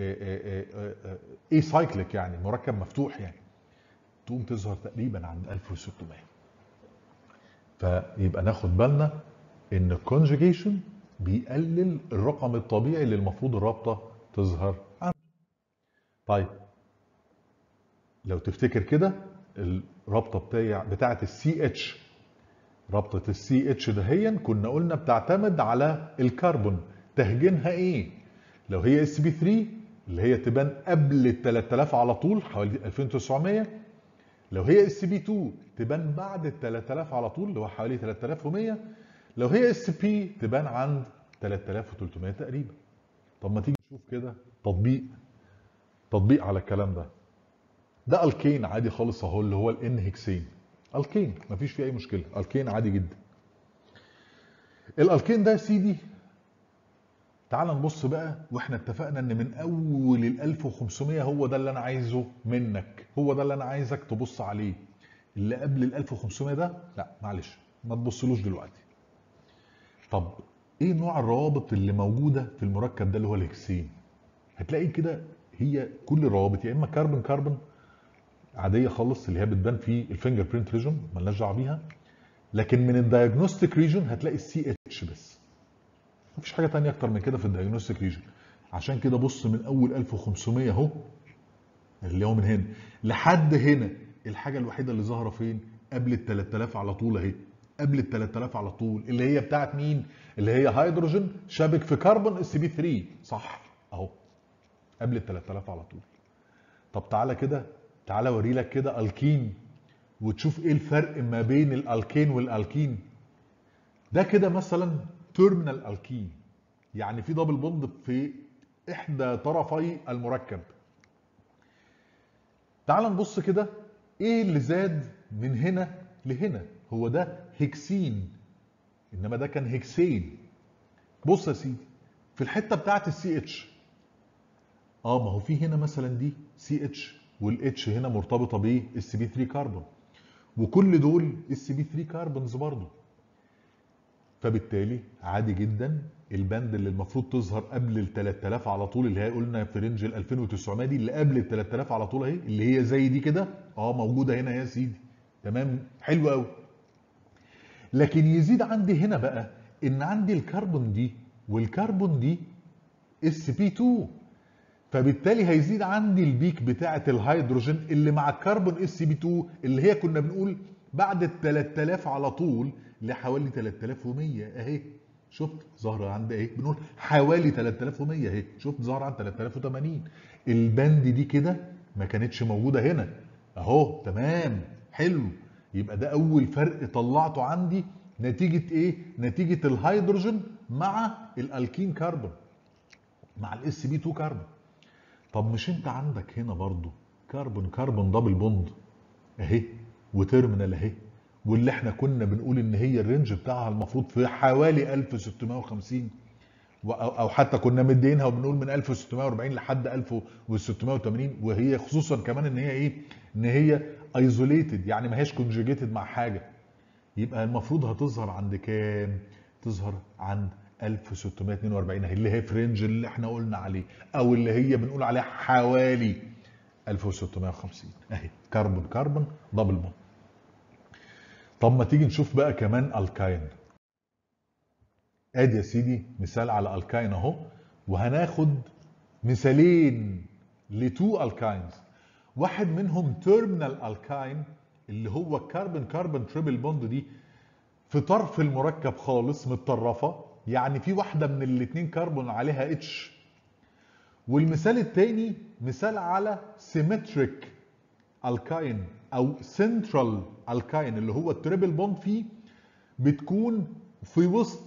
اي سايكليك يعني مركب مفتوح يعني تقوم تظهر تقريبا عند 1600 فيبقى ناخد بالنا ان الكونجوجيشن بيقلل الرقم الطبيعي اللي المفروض الرابطه تظهر عنه. طيب لو تفتكر كده الرابطه بتاع بتاعه السي اتش رابطه السي اتش دهيا كنا قلنا بتعتمد على الكربون تهجينها ايه لو هي اس بي 3 اللي هي تبان قبل ال 3000 على طول حوالي 2900 لو هي اس بي 2 تبان بعد ال 3000 على طول اللي هو حوالي 3100 لو هي اس بي تبان عند 3300 تقريبا طب ما تيجي نشوف كده تطبيق تطبيق على الكلام ده ده الكين عادي خالص اهو اللي هو الان هيكسين الكين مفيش فيه اي مشكله الكين عادي جدا الالكين ده يا سيدي تعال نبص بقى واحنا اتفقنا ان من اول ال 1500 هو ده اللي انا عايزه منك هو ده اللي انا عايزك تبص عليه اللي قبل ال 1500 ده لا معلش ما تبصلوش دلوقتي طب ايه نوع الروابط اللي موجوده في المركب ده اللي هو الهكسين هتلاقي كده هي كل الروابط يا اما كربون كربون عاديه خالص اللي هي بتبان في الفينجر برينت ريجن مالناش دعوه بيها لكن من الدايجنوستيك ريجن هتلاقي السي اتش بس مفيش حاجه تانية اكتر من كده في الدايجنوستيك ريجن عشان كده بص من اول 1500 اهو اللي هو من هنا لحد هنا الحاجه الوحيده اللي ظاهره فين قبل ال 3000 على طول اهي قبل ال 3000 على طول اللي هي بتاعت مين اللي هي هيدروجين شابك في كربون اس بي 3 صح اهو قبل ال 3000 على طول طب تعالى كده تعالى اوري لك كده الكين وتشوف ايه الفرق ما بين الالكين والالكين ده كده مثلا تيرمينال الكين يعني في دبل بوند في احدى طرفي المركب تعال نبص كده ايه اللي زاد من هنا لهنا هو ده هكسين انما ده كان هكسين بص يا سيدي في الحته بتاعت السي اتش اه ما هو في هنا مثلا دي سي اتش والاتش هنا مرتبطه بايه اس بي 3 كربون وكل دول اس بي 3 كربونز برضه فبالتالي عادي جدا البند اللي المفروض تظهر قبل ال 3000 على طول اللي هي قلنا في رينج ال 2900 دي اللي قبل ال 3000 على طول اهي اللي هي زي دي كده اه موجوده هنا يا سيدي تمام حلو قوي لكن يزيد عندي هنا بقى ان عندي الكربون دي والكربون دي اس بي 2 فبالتالي هيزيد عندي البيك بتاعه الهيدروجين اللي مع الكربون اس بي 2 اللي هي كنا بنقول بعد ال 3000 على طول لحوالي 3100 اهي شفت ظاهره عند ايه بنقول حوالي 3100 اهي شفت ظاهره عند 3080 البند دي كده ما كانتش موجوده هنا اهو تمام حلو يبقى ده اول فرق طلعته عندي نتيجه ايه نتيجه الهيدروجين مع الالكين كربون مع الاس بي 2 كربون طب مش انت عندك هنا برضو كربون كربون دبل بوند اهي وتيرمينال اهي واللي احنا كنا بنقول ان هي الرينج بتاعها المفروض في حوالي 1650 و- او أو حتى كنا مدينها وبنقول من 1640 لحد 1680 وهي خصوصا كمان ان هي ايه ان هي ايزوليتد يعني ما هيش كونجوجيتد مع حاجه يبقى المفروض هتظهر عند كام تظهر عند 1642 اهي اللي هي في رينج اللي احنا قلنا عليه او اللي هي بنقول عليها حوالي 1650 اهي كربون كربون دبل بوند طب ما تيجي نشوف بقى كمان الكاين ادي يا سيدي مثال على الكاين اهو وهناخد مثالين لتو الكاينز واحد منهم تيرمينال الكاين اللي هو الكربون كربون تريبل بوند دي في طرف المركب خالص متطرفه يعني في واحده من الاثنين كربون عليها اتش والمثال الثاني مثال على سيمتريك الكاين او سنترال الكاين اللي هو التريبل بوند فيه بتكون في وسط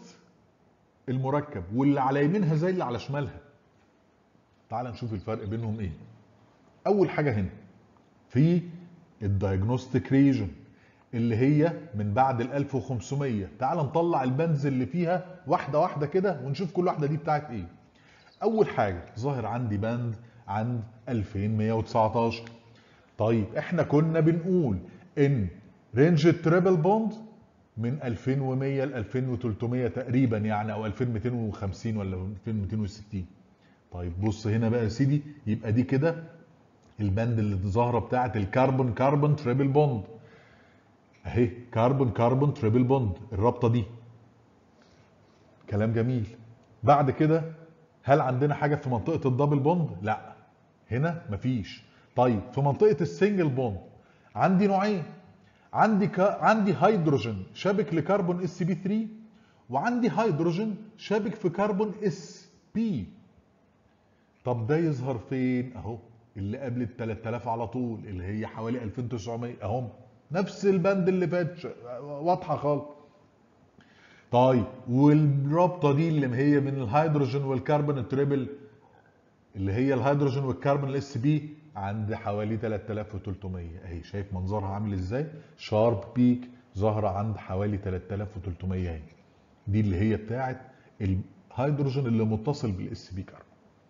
المركب واللي على يمينها زي اللي على شمالها تعال نشوف الفرق بينهم ايه اول حاجه هنا في الدايجنوستيك ريجن اللي هي من بعد ال 1500 تعال نطلع البنز اللي فيها واحده واحده كده ونشوف كل واحده دي بتاعت ايه اول حاجه ظاهر عندي بند عند 2119 طيب احنا كنا بنقول ان رينج التريبل بوند من 2100 ل 2300 تقريبا يعني او 2250 ولا 2260 طيب بص هنا بقى يا سيدي يبقى دي كده البند اللي ظاهره بتاعه الكربون كربون تريبل بوند اهي كربون كربون تريبل بوند الرابطه دي كلام جميل بعد كده هل عندنا حاجه في منطقه الدبل بوند لا هنا مفيش طيب في منطقه السنجل بوند عندي نوعين عندي ك... عندي هيدروجين شابك لكربون اس بي 3 وعندي هيدروجين شابك في كربون اس بي طب ده يظهر فين اهو اللي قبل ال 3000 على طول اللي هي حوالي 2900 اهم نفس البند اللي فات واضحه خالص طيب والرابطه دي اللي هي من الهيدروجين والكربون التريبل اللي هي الهيدروجين والكربون الاس بي عند حوالي 3300 اهي شايف منظرها عامل ازاي شارب بيك ظاهره عند حوالي 3300 اهي دي اللي هي بتاعه الهيدروجين اللي متصل بالاس بي كربون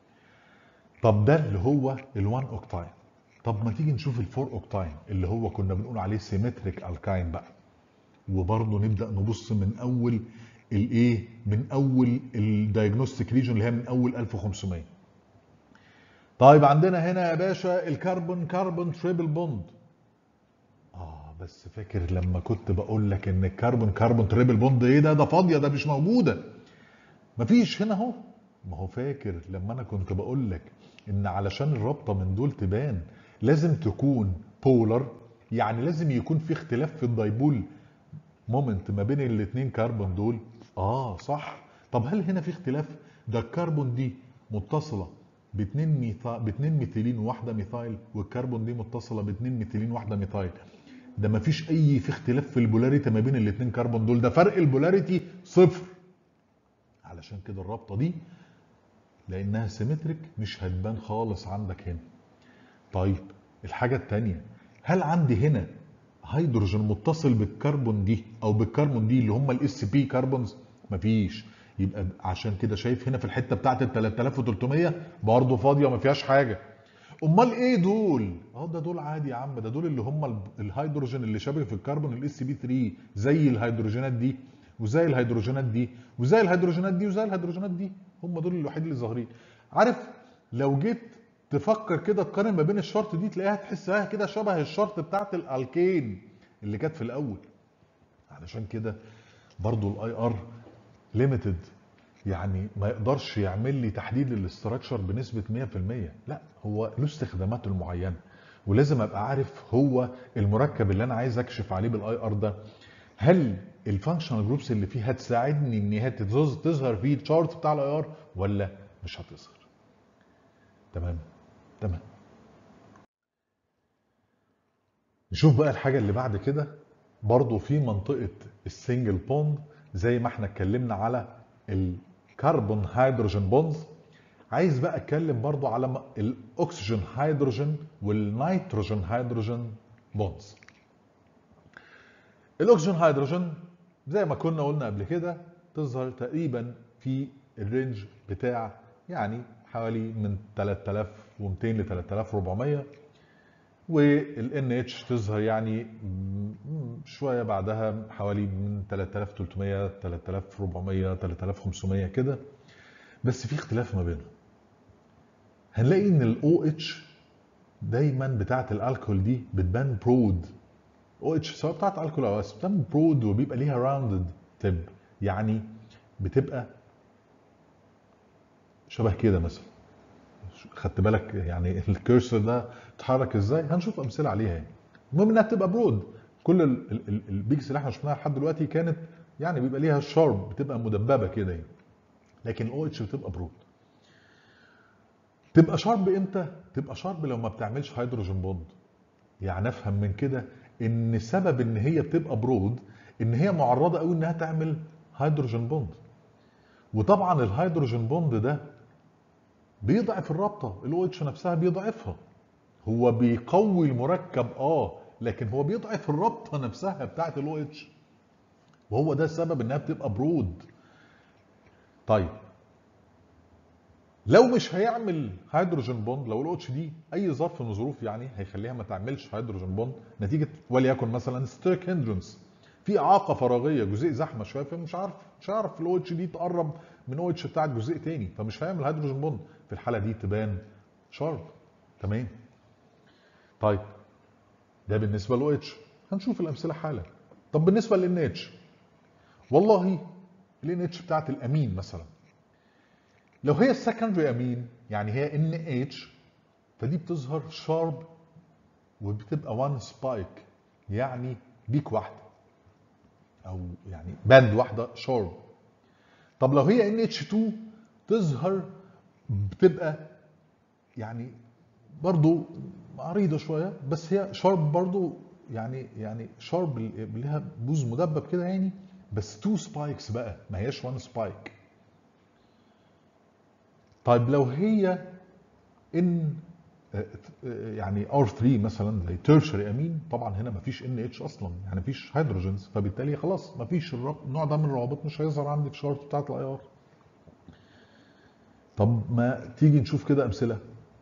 طب ده اللي هو ال1 اوكتاين طب ما تيجي نشوف الفور اوكتاين اللي هو كنا بنقول عليه سيمتريك الكاين بقى وبرضه نبدا نبص من اول الايه من اول الدايجنوستيك ريجن اللي هي من اول 1500 طيب عندنا هنا يا باشا الكربون كربون تريبل بوند اه بس فاكر لما كنت بقول لك ان الكربون كربون تريبل بوند ايه ده ده فاضيه ده مش موجوده مفيش هنا اهو ما هو فاكر لما انا كنت بقول لك ان علشان الرابطه من دول تبان لازم تكون بولر يعني لازم يكون في اختلاف في الدايبول مومنت ما بين الاثنين كربون دول اه صح طب هل هنا في اختلاف ده الكربون دي متصله باثنين ميثا باثنين ميثيلين وواحده ميثايل والكربون دي متصله باثنين ميثيلين وواحده ميثايل ده ما فيش اي في اختلاف في البولاريتي ما بين الاثنين كربون دول ده فرق البولاريتي صفر علشان كده الرابطه دي لانها سيمتريك مش هتبان خالص عندك هنا طيب الحاجه الثانيه هل عندي هنا هيدروجين متصل بالكربون دي او بالكربون دي اللي هم الاس بي كربونز مفيش يبقى عشان كده شايف هنا في الحته بتاعت ال 3300 برضه فاضيه ما فيهاش حاجه امال ايه دول اه ده دول عادي يا عم ده دول اللي هم الهيدروجين اللي شابك في الكربون الاس بي 3 زي الهيدروجينات دي وزي الهيدروجينات دي وزي الهيدروجينات دي وزي الهيدروجينات دي هم دول الوحيد اللي ظاهرين عارف لو جيت تفكر كده تقارن ما بين الشرط دي تلاقيها تحسها كده شبه الشرط بتاعت الالكين اللي كانت في الاول علشان كده برضو الاي ار ليميتد يعني ما يقدرش يعمل لي تحديد الاستراكشر بنسبه 100% لا هو له استخداماته المعينه ولازم ابقى عارف هو المركب اللي انا عايز اكشف عليه بالاي ار ده هل الفانكشنال جروبس اللي فيه هتساعدني ان هي تظهر فيه الشارت بتاع الاي ار ولا مش هتظهر تمام تمام نشوف بقى الحاجه اللي بعد كده برضو في منطقه السنجل بوند زي ما احنا اتكلمنا على الكربون هيدروجين بوندز عايز بقى اتكلم برضو على الاكسجين هيدروجين والنيتروجين هيدروجين بوندز الاكسجين هيدروجين زي ما كنا قلنا قبل كده تظهر تقريبا في الرينج بتاع يعني حوالي من 3200 ل 3400 والان NH تظهر يعني شويه بعدها حوالي من 3300 3400 3500 كده بس في اختلاف ما بينهم هنلاقي ان الاو اتش دايما بتاعه الالكول دي بتبان برود او اتش سواء بتاعت الكول او اس بتبان برود وبيبقى ليها راوندد تب يعني بتبقى شبه كده مثلا خدت بالك يعني الكيرسر ده اتحرك ازاي هنشوف امثله عليها يعني المهم انها تبقى برود كل البيكس اللي احنا شفناها لحد دلوقتي كانت يعني بيبقى ليها شارب بتبقى مدببه كده يعني لكن الاو اتش بتبقى برود تبقى شارب امتى تبقى شارب لو ما بتعملش هيدروجين بوند يعني افهم من كده ان سبب ان هي بتبقى برود ان هي معرضه قوي انها تعمل هيدروجين بوند وطبعا الهيدروجين بوند ده بيضعف الرابطه الاو اتش نفسها بيضعفها هو بيقوي المركب اه لكن هو بيضعف الرابطه نفسها بتاعه الاو اتش وهو ده السبب انها بتبقى برود طيب لو مش هيعمل هيدروجين بوند لو الاو اتش دي اي ظرف من الظروف يعني هيخليها ما تعملش هيدروجين بوند نتيجه وليكن مثلا ستيرك هندرنس في اعاقه فراغيه جزيء زحمه شويه فمش عارف مش عارف الاو اتش دي تقرب من او اتش بتاعت جزيء تاني فمش هيعمل هيدروجين بوند في الحاله دي تبان شارب تمام طيب ده بالنسبه للاو اتش هنشوف الامثله حالا طب بالنسبه للان اتش والله الان اتش بتاعت الامين مثلا لو هي السكندري امين يعني هي ان اتش فدي بتظهر شارب وبتبقى وان سبايك يعني بيك واحده او يعني باند واحده شارب طب لو هي ان اتش 2 تظهر بتبقى يعني برضو عريضه شويه بس هي شارب برضو يعني يعني شارب لها بوز مدبب كده يعني بس تو سبايكس بقى ما هياش وان سبايك طيب لو هي ان يعني ار 3 مثلا زي تيرشري امين طبعا هنا ما فيش ان اتش اصلا يعني ما فيش هيدروجينز فبالتالي خلاص ما فيش النوع ده من الروابط مش هيظهر عندي في الشارت بتاعت الاي ار طب ما تيجي نشوف كده امثله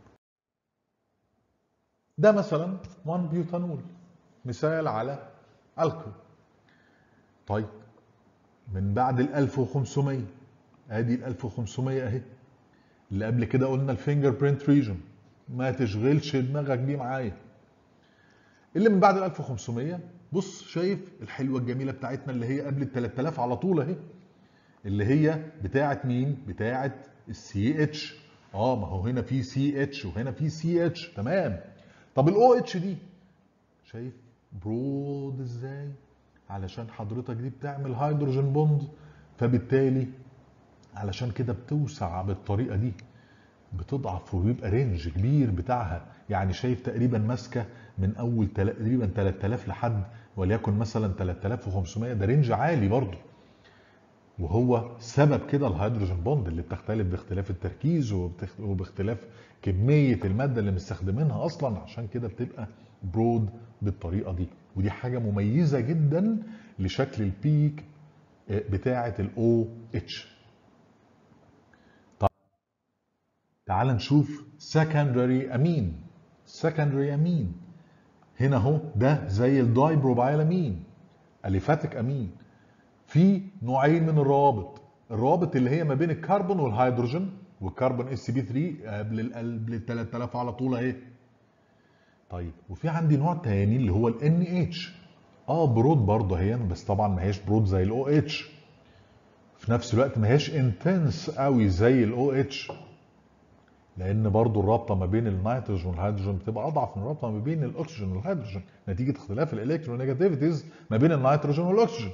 ده مثلا 1 بيوتانول مثال على الكول طيب من بعد ال 1500 ادي ال 1500 اهي اللي قبل كده قلنا الفينجر برينت ريجن ما تشغلش دماغك بيه معايا اللي من بعد ال 1500 بص شايف الحلوه الجميله بتاعتنا اللي هي قبل ال 3000 على طول اهي اللي هي بتاعه مين؟ بتاعه السي اتش اه ما هو هنا في سي اتش وهنا في سي اتش تمام طب الاو اتش دي شايف برود ازاي؟ علشان حضرتك دي بتعمل هيدروجين بوند فبالتالي علشان كده بتوسع بالطريقه دي بتضعف وبيبقى رينج كبير بتاعها يعني شايف تقريبا ماسكه من اول تقريبا 3000 لحد وليكن مثلا 3500 ده رينج عالي برضه وهو سبب كده الهيدروجين بوند اللي بتختلف باختلاف التركيز وباختلاف كميه الماده اللي مستخدمينها اصلا عشان كده بتبقى برود بالطريقه دي ودي حاجه مميزه جدا لشكل البيك بتاعه الاو اتش تعال نشوف secondary امين secondary امين هنا اهو ده زي الدايبروبايل امين اليفاتيك امين في نوعين من الروابط الروابط اللي هي ما بين الكربون والهيدروجين والكربون اس بي 3 قبل قبل ال 3000 على طول اهي طيب وفي عندي نوع تاني اللي هو الان اتش اه برود برضه اهي بس طبعا ما هياش برود زي الاو اتش في نفس الوقت ما هياش انتنس قوي زي الاو اتش لان برضو الرابطه ما بين النيتروجين والهيدروجين بتبقى اضعف من الرابطه ما بين الاكسجين والهيدروجين نتيجه اختلاف الالكترونيجاتيفيتيز ما بين النيتروجين والاكسجين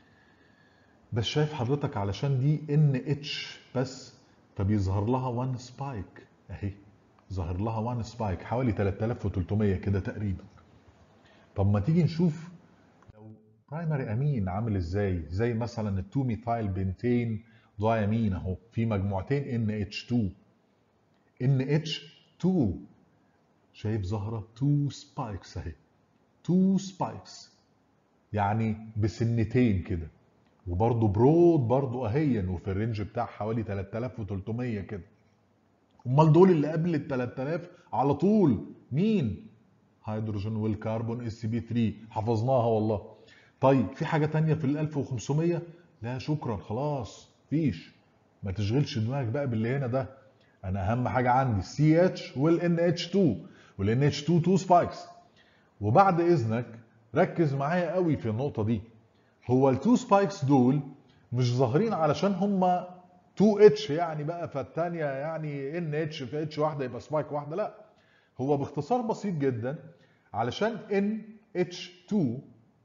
بس شايف حضرتك علشان دي ان اتش بس فبيظهر لها 1 سبايك اهي ظاهر لها 1 سبايك حوالي 3300 كده تقريبا طب ما تيجي نشوف لو برايمري امين عامل ازاي زي مثلا ال 2 ميثايل بنتين دايامين اهو في مجموعتين ان اتش 2 ان اتش 2 شايف ظاهره 2 سبايكس اهي 2 سبايكس يعني بسنتين كده وبرضه برود برضه اهيا وفي الرينج بتاع حوالي 3300 كده امال دول اللي قبل ال 3000 على طول مين هيدروجين والكربون اس بي 3 حفظناها والله طيب في حاجه تانية في ال 1500 لا شكرا خلاص فيش ما تشغلش دماغك بقى باللي هنا ده انا اهم حاجه عندي السي اتش والان اتش 2 والان اتش 2 2 سبايكس وبعد اذنك ركز معايا قوي في النقطه دي هو التو سبايكس دول مش ظاهرين علشان هم 2 اتش يعني بقى فالثانيه يعني ان اتش في اتش واحده يبقى سبايك واحده لا هو باختصار بسيط جدا علشان ان اتش 2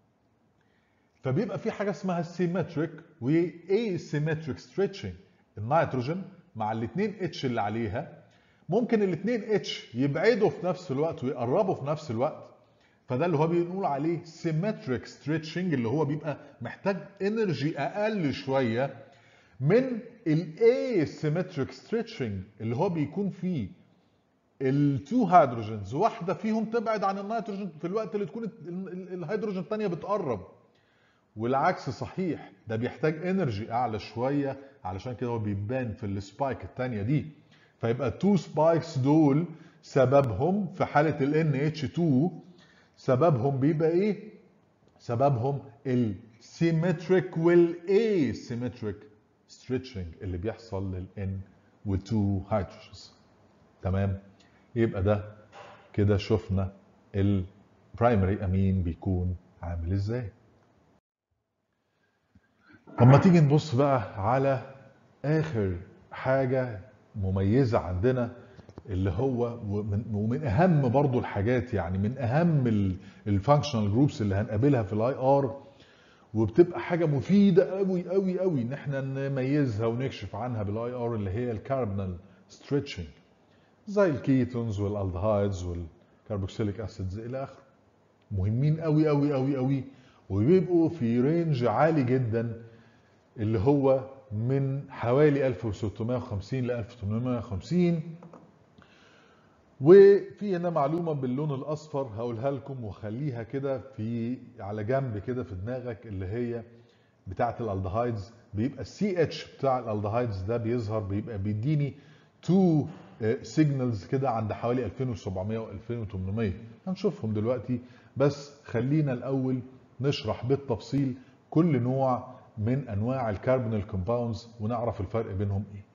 فبيبقى في حاجه اسمها سيمتريك واي سيمتريك ستريتشنج النيتروجين مع الاثنين اتش اللي عليها ممكن الاثنين اتش يبعدوا في نفس الوقت ويقربوا في نفس الوقت فده اللي هو بنقول عليه سيمتريك ستريتشنج اللي هو بيبقى محتاج انرجي اقل شويه من الاي سيمتريك ستريتشنج اللي هو بيكون فيه التو هيدروجينز واحده فيهم تبعد عن النيتروجين في الوقت اللي تكون ال- ال- الهيدروجين الثانيه بتقرب والعكس صحيح ده بيحتاج انرجي اعلى شويه علشان كده هو بيبان في السبايك الثانيه دي فيبقى التو سبايكس دول سببهم في حاله ال NH2 سببهم بيبقى ايه؟ سببهم السيمتريك والاسيمتريك ستريتشنج اللي بيحصل للN و2 هيدروجينز تمام يبقى ده كده شفنا البرايمري امين بيكون عامل ازاي اما تيجي نبص بقى على اخر حاجه مميزه عندنا اللي هو ومن, ومن اهم برضو الحاجات يعني من اهم الفانكشنال جروبس اللي هنقابلها في الاي ار وبتبقى حاجه مفيده قوي قوي قوي ان احنا نميزها ونكشف عنها بالاي ار اللي هي الكاربونال ستريتشنج زي الكيتونز والالدهايدز والكربوكسيليك اسيدز الى اخره مهمين قوي قوي قوي قوي وبيبقوا في رينج عالي جدا اللي هو من حوالي 1650 ل 1850 وفي هنا معلومه باللون الاصفر هقولها لكم وخليها كده في على جنب كده في دماغك اللي هي بتاعه الالدهايدز بيبقى السي اتش بتاع الالدهايدز ده بيظهر بيبقى بيديني تو سيجنالز كده عند حوالي 2700 و 2800 هنشوفهم دلوقتي بس خلينا الاول نشرح بالتفصيل كل نوع من انواع الكربونال كومباوندز ونعرف الفرق بينهم ايه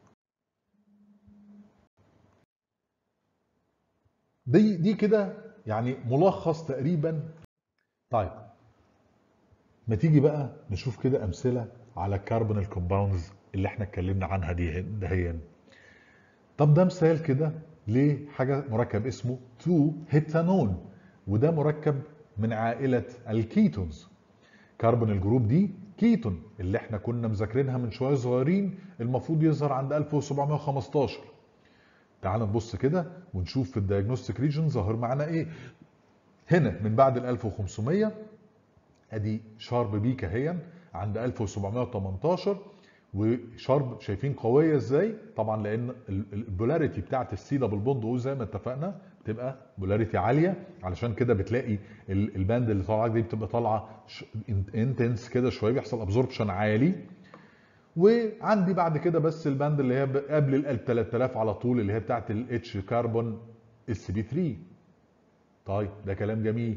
دي دي كده يعني ملخص تقريبا طيب ما تيجي بقى نشوف كده امثله على الكربونال كومباوندز اللي احنا اتكلمنا عنها دي دهيا طب ده مثال كده لحاجه مركب اسمه 2 هيبتانون وده مركب من عائله الكيتونز كربون الجروب دي كيتون اللي احنا كنا مذاكرينها من شويه صغيرين المفروض يظهر عند 1715 تعال نبص كده ونشوف في الدياجنوستيك ريجن ظاهر معانا ايه هنا من بعد ال 1500 ادي شارب بيك اهي عند 1718 وشارب شايفين قويه ازاي طبعا لان البولاريتي بتاعت السي دبل بوند او زي ما اتفقنا بتبقى بولاريتي عاليه علشان كده بتلاقي الباند اللي طالعه دي بتبقى طالعه انتنس كده شويه بيحصل ابزوربشن عالي وعندي بعد كده بس الباند اللي هي قبل ال 3000 على طول اللي هي بتاعت الاتش كربون اس بي 3 طيب ده كلام جميل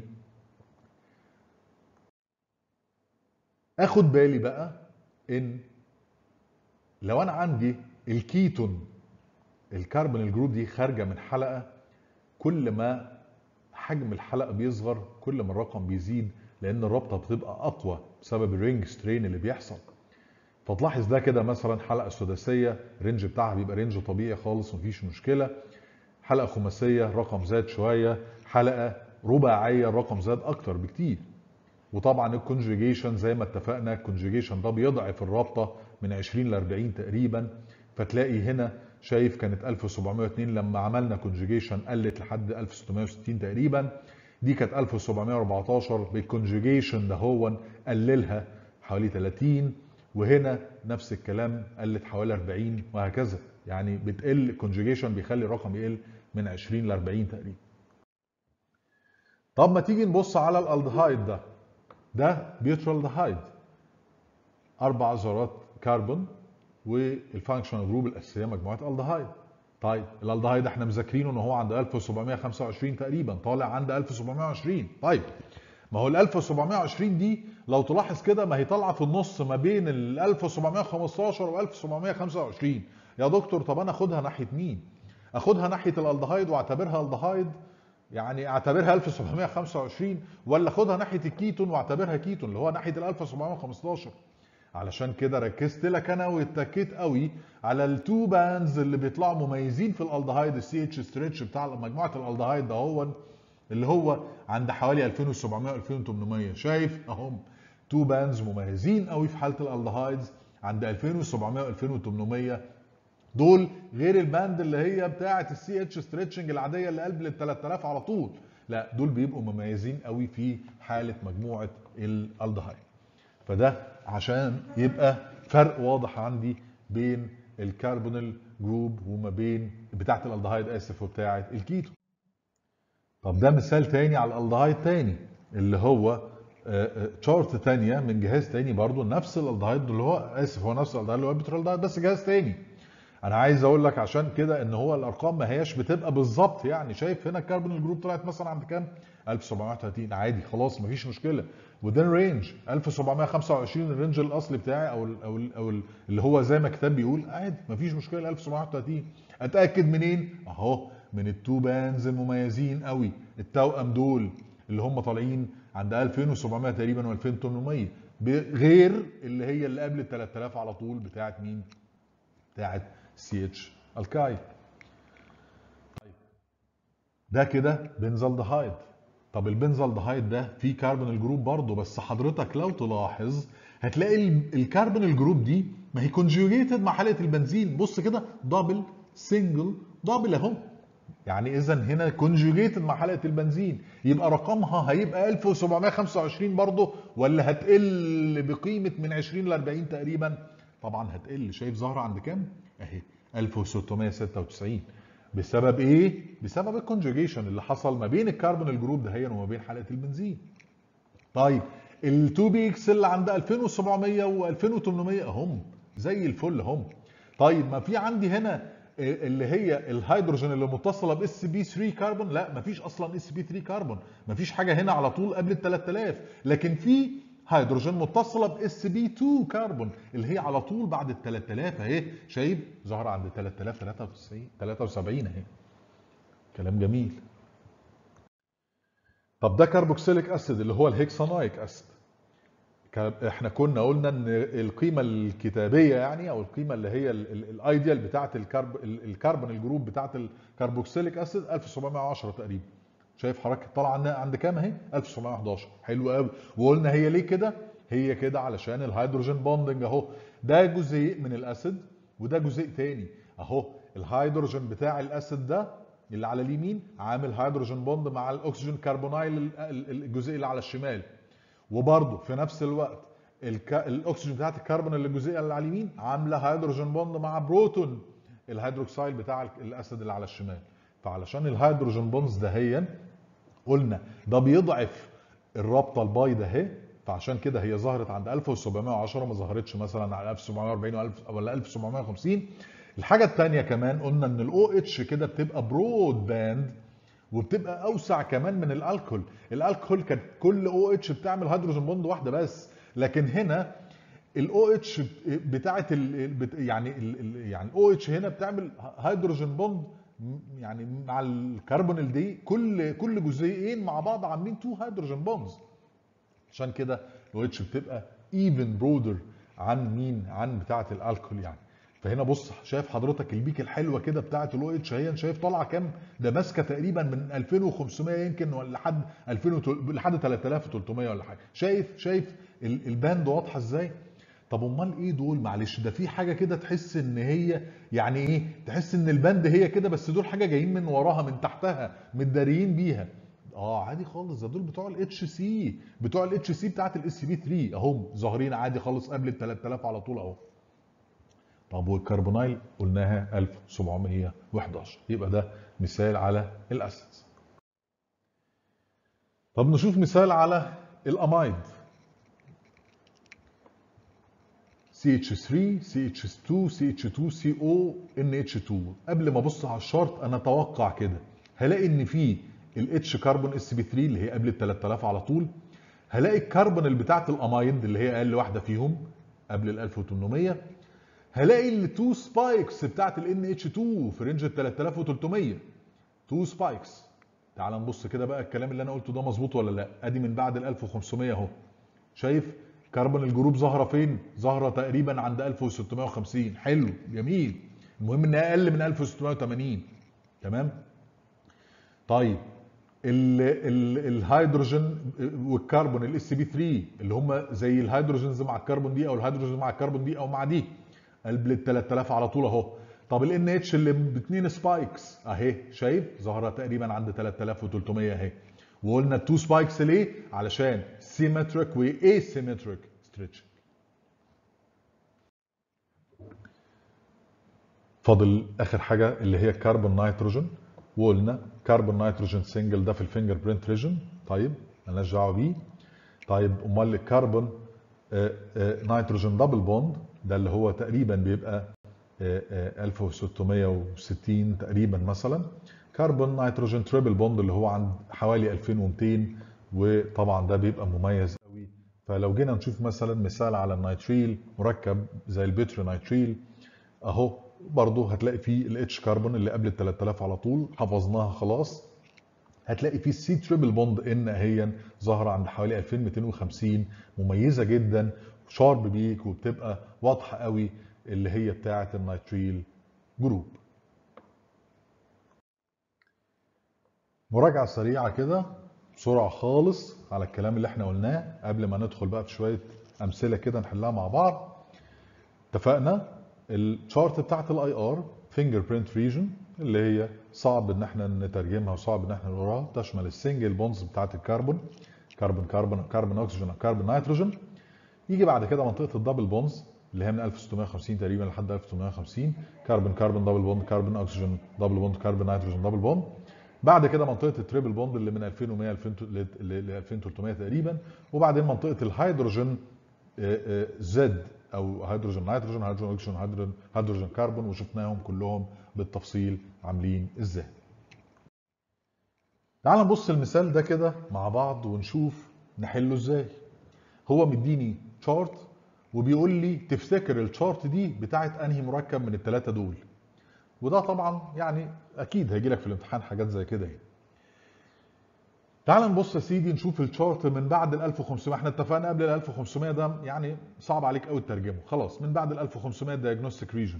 اخد بالي بقى ان لو انا عندي الكيتون الكربون الجروب دي خارجه من حلقه كل ما حجم الحلقه بيصغر كل ما الرقم بيزيد لان الرابطه بتبقى اقوى بسبب الرينج سترين اللي بيحصل فتلاحظ ده كده مثلا حلقه سداسيه الرينج بتاعها بيبقى رينج طبيعي خالص مفيش مشكله حلقه خماسيه الرقم زاد شويه حلقه رباعيه الرقم زاد اكتر بكتير وطبعا الكونجيجيشن زي ما اتفقنا الكونجيجيشن ده بيضعف الرابطه من 20 ل 40 تقريبا فتلاقي هنا شايف كانت 1702 لما عملنا كونجيجيشن قلت لحد 1660 تقريبا دي كانت 1714 بالكونجيجيشن ده هو قللها حوالي 30 وهنا نفس الكلام قلت حوالي 40 وهكذا يعني بتقل الكونجيجيشن بيخلي الرقم يقل من 20 ل 40 تقريبا طب ما تيجي نبص على الالدهايد ده ده بيوترالدهايد اربع ذرات كربون والفانكشنال جروب الاساسيه مجموعه الدهايد طيب الالدهايد احنا مذاكرينه ان هو عند 1725 تقريبا طالع عند 1720 طيب ما هو ال 1720 دي لو تلاحظ كده ما هي طالعه في النص ما بين ال 1715 و 1725 يا دكتور طب انا اخدها ناحيه مين؟ اخدها ناحيه الالدهايد واعتبرها الدهايد يعني اعتبرها 1725 ولا اخدها ناحيه الكيتون واعتبرها كيتون اللي هو ناحيه ال 1715 علشان كده ركزت لك انا واتكيت قوي على التو باندز اللي بيطلعوا مميزين في الالدهايد السي اتش ستريتش بتاع مجموعه الالدهايد ده هو اللي هو عند حوالي 2700 2800 شايف اهم تو باندز مميزين قوي في حاله الالدهايدز عند 2700 2800 دول غير الباند اللي هي بتاعه السي اتش ستريتشنج العاديه اللي قلب لل 3000 على طول لا دول بيبقوا مميزين قوي في حاله مجموعه الالدهايد فده عشان يبقى فرق واضح عندي بين الكربونال جروب وما بين بتاعه الالدهايد اسف وبتاعه الكيتو طب ده مثال تاني على الالدهايد تاني اللي هو تشارت تانية من جهاز تاني برضو نفس الالدهايد اللي هو اسف هو نفس الالدهايد اللي هو البترالدهايد بس جهاز تاني انا عايز اقول لك عشان كده ان هو الارقام ما هياش بتبقى بالظبط يعني شايف هنا الكربون الجروب طلعت مثلا عند كام 1730 عادي خلاص مفيش مشكله وذن رينج 1725 الرينج الاصلي بتاعي او ال او ال او ال اللي هو زي ما الكتاب بيقول عادي مفيش مشكله 1730 اتاكد منين اهو من التو بانز المميزين قوي التوأم دول اللي هم طالعين عند 2700 تقريبا و2800 غير اللي هي اللي قبل ال 3000 على طول بتاعت مين؟ بتاعت سي اتش الكاي طيب ده كده بنزالدهايد طب البنزالدهايد ده فيه كربون الجروب برضه بس حضرتك لو تلاحظ هتلاقي الكربون الجروب دي ما هي كونجوجيتد مع حلقه البنزين بص كده دبل سنجل دبل اهو يعني اذا هنا كونجوجيتد مع حلقه البنزين يبقى رقمها هيبقى 1725 برضه ولا هتقل بقيمه من 20 ل 40 تقريبا طبعا هتقل شايف ظاهره عند كام اهي 1696 بسبب ايه بسبب الكونجوجيشن اللي حصل ما بين الكربون الجروب دهيا وما بين حلقه البنزين طيب ال2 بي اكس اللي عند 2700 و2800 اهم زي الفل هم طيب ما في عندي هنا اللي هي الهيدروجين اللي متصله باس بي 3 كربون لا مفيش اصلا اس بي 3 كربون مفيش حاجه هنا على طول قبل ال 3000 لكن في هيدروجين متصله باس بي 2 كربون اللي هي على طول بعد ال 3000 اهي شايف ظهر عند 3093 73 اهي كلام جميل طب ده كربوكسيليك اسيد اللي هو الهيكسانايك اسيد احنا كنا قلنا ان القيمه الكتابيه يعني او القيمه اللي هي الايديال بتاعه الكرب الكربون الجروب بتاعه الكربوكسيليك اسيد 1710 تقريبا شايف حضرتك طالعه عند كام اهي 1711 حلو قوي وقلنا هي ليه كده هي كده علشان الهيدروجين بوندنج اهو ده جزيء من الاسيد وده جزيء تاني اهو الهيدروجين بتاع الاسيد ده اللي على اليمين عامل هيدروجين بوند مع الاكسجين كربونايل الجزيء اللي على الشمال وبرضه في نفس الوقت الك... الاكسجين بتاعت الكربون اللي الجزيئه اللي على اليمين عامله هيدروجين بوند مع بروتون الهيدروكسيل بتاع الاسيد اللي على الشمال فعلشان الهيدروجين بوندز دهيا قلنا ده بيضعف الرابطه البايضه اهي فعشان كده هي ظهرت عند 1710 ما ظهرتش مثلا على 1740 ولا 1750 الحاجه الثانيه كمان قلنا ان الاو اتش كده بتبقى برود باند وبتبقى اوسع كمان من الالكول الالكول كانت كل او اتش بتعمل هيدروجين بوند واحده بس لكن هنا الاو اتش بتاعه ال يعني ال يعني الاو اتش هنا بتعمل هيدروجين بوند يعني مع الكربون دي كل كل جزيئين مع بعض عاملين تو هيدروجين بوندز عشان كده الاو اتش بتبقى ايفن برودر عن مين عن بتاعه الالكول يعني فهنا بص شايف حضرتك البيك الحلوه كده بتاعه الاو اتش اهي شايف طالعه كام ده ماسكه تقريبا من 2500 يمكن ولا لحد 2000 لحد 3300 ولا حاجه شايف شايف الباند واضحه ازاي طب امال ايه دول معلش ده في حاجه كده تحس ان هي يعني ايه تحس ان الباند هي كده بس دول حاجه جايين من وراها من تحتها متداريين بيها اه عادي خالص ده دول بتوع الاتش سي بتوع الاتش سي بتاعت الاس بي 3 اهم ظاهرين عادي خالص قبل ال 3000 على طول اهو طب والكربونايل قلناها 1711 يبقى ده مثال على الاسيدز طب نشوف مثال على الامايد CH3 CH2 CH2 CO NH2 قبل ما ابص على الشارت انا اتوقع كده هلاقي ان في الاتش كربون اس بي 3 اللي هي قبل ال 3000 على طول هلاقي الكربون اللي بتاعت الامايد اللي هي اقل واحده فيهم قبل ال 1800 هلاقي التو سبايكس بتاعت ال NH2 في رينج ال 3300 تو سبايكس تعال نبص كده بقى الكلام اللي انا قلته ده مظبوط ولا لا ادي من بعد ال 1500 اهو شايف كربون الجروب ظاهره فين ظاهره تقريبا عند 1650 حلو جميل المهم انها اقل من 1680 تمام طيب ال ال الهيدروجين والكربون الاس بي 3 اللي هم زي الهيدروجينز مع الكربون دي او الهيدروجين مع الكربون دي او مع دي قلب ال 3000 على طول اهو طب ال ان اتش اللي باثنين سبايكس اهي شايف ظاهره تقريبا عند 3300 اهي وقلنا التو سبايكس ليه علشان سيمتريك واسيمتريك ستريتش فاضل اخر حاجه اللي هي كربون نيتروجين وقلنا كربون نيتروجين سنجل ده في الفينجر برينت ريجن طيب مالناش دعوه بيه طيب امال الكربون آه، آه، نيتروجين دبل بوند ده اللي هو تقريبا بيبقى آه، آه، 1660 تقريبا مثلا كربون نيتروجين تريبل بوند اللي هو عند حوالي 2200 وطبعا ده بيبقى مميز قوي فلو جينا نشوف مثلا مثال على النيتريل مركب زي البتر نيتريل اهو برضه هتلاقي فيه الاتش كربون اللي قبل ال 3000 على طول حفظناها خلاص هتلاقي فيه السي تريبل بوند ان اهيا ظاهره عند حوالي 2250 مميزه جدا شارب بيك وبتبقى واضحه قوي اللي هي بتاعه النيتريل جروب مراجعه سريعه كده بسرعه خالص على الكلام اللي احنا قلناه قبل ما ندخل بقى في شويه امثله كده نحلها مع بعض اتفقنا الشارت بتاعت الاي ار فينجر برينت ريجن اللي هي صعب ان احنا نترجمها وصعب ان احنا نقراها تشمل السنجل بونز بتاعت الكربون كربون كربون كربون اكسجين كربون نيتروجين يجي بعد كده منطقه الدبل بونز اللي هي من 1650 تقريبا لحد 1850 كربون كربون دبل بوند كربون اكسجين دبل بوند كربون نيتروجين دبل بوند بعد كده منطقه التريبل بوند اللي من 2100 ل 2300 تقريبا وبعدين منطقه الهيدروجين زد او هيدروجين نيتروجين هيدروجين اكسجين هيدروجين هيدروجين كربون وشفناهم كلهم بالتفصيل عاملين ازاي تعال نبص المثال ده كده مع بعض ونشوف نحله ازاي هو مديني شارت وبيقول لي تفتكر الشارت دي بتاعت انهي مركب من الثلاثه دول وده طبعا يعني اكيد هيجي لك في الامتحان حاجات زي كده يعني. تعال نبص يا سيدي نشوف الشارت من بعد ال 1500 احنا اتفقنا قبل ال 1500 ده يعني صعب عليك قوي تترجمه خلاص من بعد ال 1500 دايجنوستيك ريجن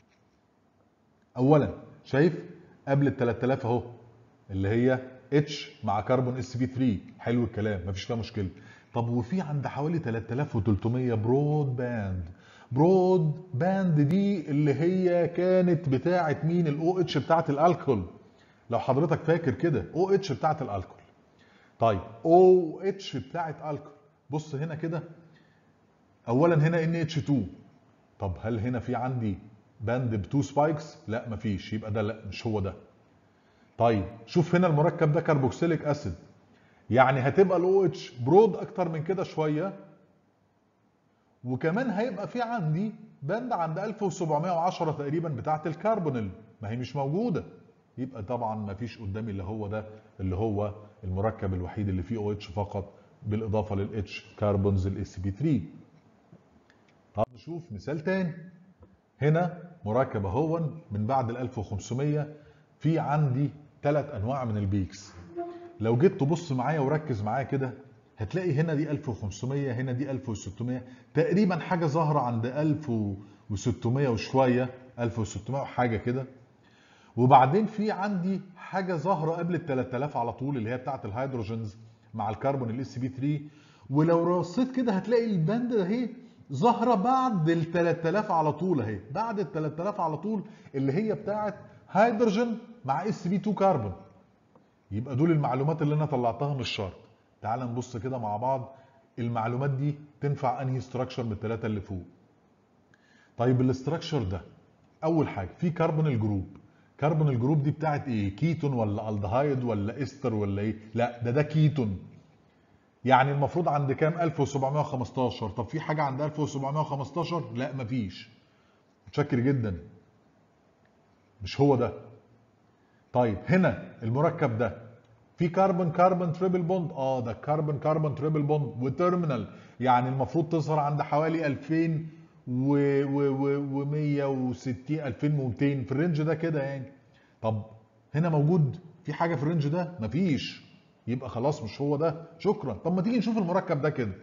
اولا شايف قبل ال 3000 اهو اللي هي اتش مع كربون اس بي 3 حلو الكلام مفيش فيها مشكله طب وفي عند حوالي 3300 برود باند برود باند دي اللي هي كانت بتاعه مين الاو اتش بتاعه الالكول لو حضرتك فاكر كده او اتش بتاعه الالكول طيب او اتش بتاعه الكول بص هنا كده اولا هنا ان اتش 2 طب هل هنا في عندي باند بتو سبايكس لا مفيش يبقى ده لا مش هو ده طيب شوف هنا المركب ده كربوكسيليك اسيد يعني هتبقى الاو اتش برود اكتر من كده شويه وكمان هيبقى في عندي باند عند 1710 تقريبا بتاعه الكربونيل ما هي مش موجوده يبقى طبعا ما فيش قدامي اللي هو ده اللي هو المركب الوحيد اللي فيه او اتش فقط بالاضافه للاتش كربونز الاس بي 3 طب نشوف مثال تاني هنا مركب اهو من بعد ال 1500 في عندي ثلاث انواع من البيكس لو جيت تبص معايا وركز معايا كده هتلاقي هنا دي 1500 هنا دي 1600 تقريبا حاجه ظاهره عند 1600 وشويه 1600 وحاجه كده وبعدين في عندي حاجه ظاهره قبل ال 3000 على طول اللي هي بتاعه الهيدروجينز مع الكربون الاس بي 3 ولو رصيت كده هتلاقي الباند ده اهي ظاهره بعد ال 3000 على طول اهي بعد ال 3000 على طول اللي هي بتاعه هيدروجين مع اس بي 2 كربون يبقى دول المعلومات اللي انا طلعتها من الشارت تعال نبص كده مع بعض المعلومات دي تنفع انهي استراكشر من الثلاثه اللي فوق طيب الاستراكشر ده اول حاجه في كربون الجروب كربون الجروب دي بتاعت ايه كيتون ولا الدهايد ولا استر ولا ايه لا ده ده كيتون يعني المفروض عند كام 1715 طب في حاجه عند 1715 لا مفيش متشكر جدا مش هو ده طيب هنا المركب ده في كربون كربون تريبل بوند اه ده كربون كربون تريبل بوند وتيرمينال يعني المفروض تظهر عند حوالي 2000 و و 160 2200 في الرينج ده كده يعني طب هنا موجود في حاجه في الرينج ده مفيش يبقى خلاص مش هو ده شكرا طب ما تيجي نشوف المركب ده كده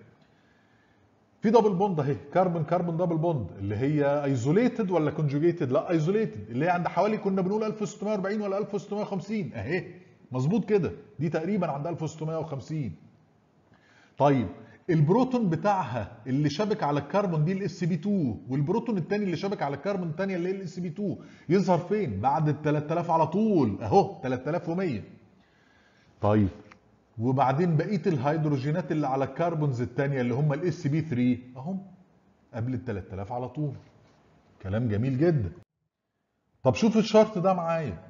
في دبل بوند اهي كربون كربون دبل بوند اللي هي ايزوليتد ولا كونجوجيتد لا ايزوليتد اللي هي عند حوالي كنا بنقول 1640 ولا 1650 اهي مظبوط كده دي تقريبا عند 1650 طيب البروتون بتاعها اللي شابك على الكربون دي الاس بي 2 والبروتون الثاني اللي شابك على الكربون الثانيه اللي هي الاس بي 2 يظهر فين بعد ال 3000 على طول اهو 3100 طيب وبعدين بقيه الهيدروجينات اللي على الكربونز الثانيه اللي هم الاس بي 3 اهم قبل ال 3000 على طول كلام جميل جدا طب شوف الشارت ده معايا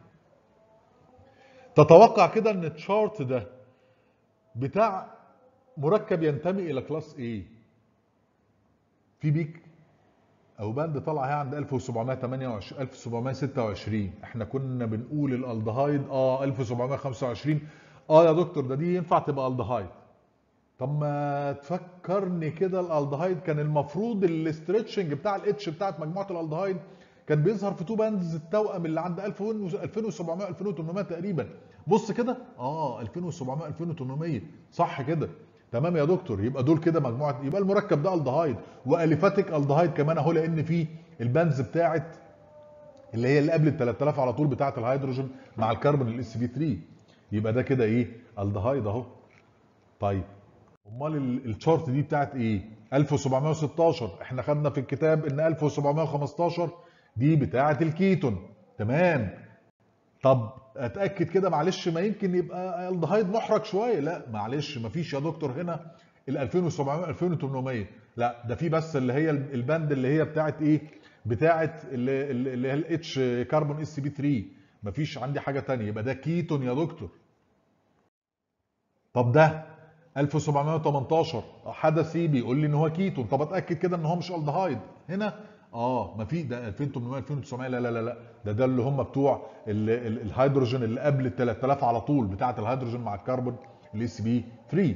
تتوقع كده ان الشارت ده بتاع مركب ينتمي الى كلاس A في بيك او باند طالع هي عند 1728 1726 احنا كنا بنقول الالدهايد اه 1725 اه يا دكتور ده دي ينفع تبقى الدهايد طب ما تفكرني كده الالدهايد كان المفروض الاسترتشنج بتاع الاتش بتاعت مجموعه الالدهايد كان بيظهر في تو باندز التوأم اللي عند 2700 2800 تقريبا بص كده اه 2700 2800 صح كده تمام يا دكتور يبقى دول كده مجموعه يبقى المركب ده الدهايد واليفاتيك الدهايد كمان اهو لان في البانز بتاعت اللي هي اللي قبل ال 3000 على طول بتاعت الهيدروجين مع الكربون الاس بي 3 يبقى ده كده ايه الدهايد اهو طيب امال الشارت دي بتاعت ايه 1716 احنا خدنا في الكتاب ان 1715 دي بتاعت الكيتون تمام طب اتاكد كده معلش ما يمكن يبقى الدهايد محرج شويه لا معلش ما فيش يا دكتور هنا ال 2700 2800 لا ده في بس اللي هي الباند اللي هي بتاعت ايه بتاعت اللي, اللي هي الاتش كربون اس بي 3 ما فيش عندي حاجه ثانيه يبقى ده كيتون يا دكتور طب ده 1718 حدثي بيقول لي ان هو كيتون طب اتاكد كده ان هو مش الدهايد هنا اه ما في ده 2800 2900 لا لا لا لا ده ده اللي هم بتوع ال ال الهيدروجين اللي قبل ال 3000 على طول بتاعه الهيدروجين مع الكربون الاس بي 3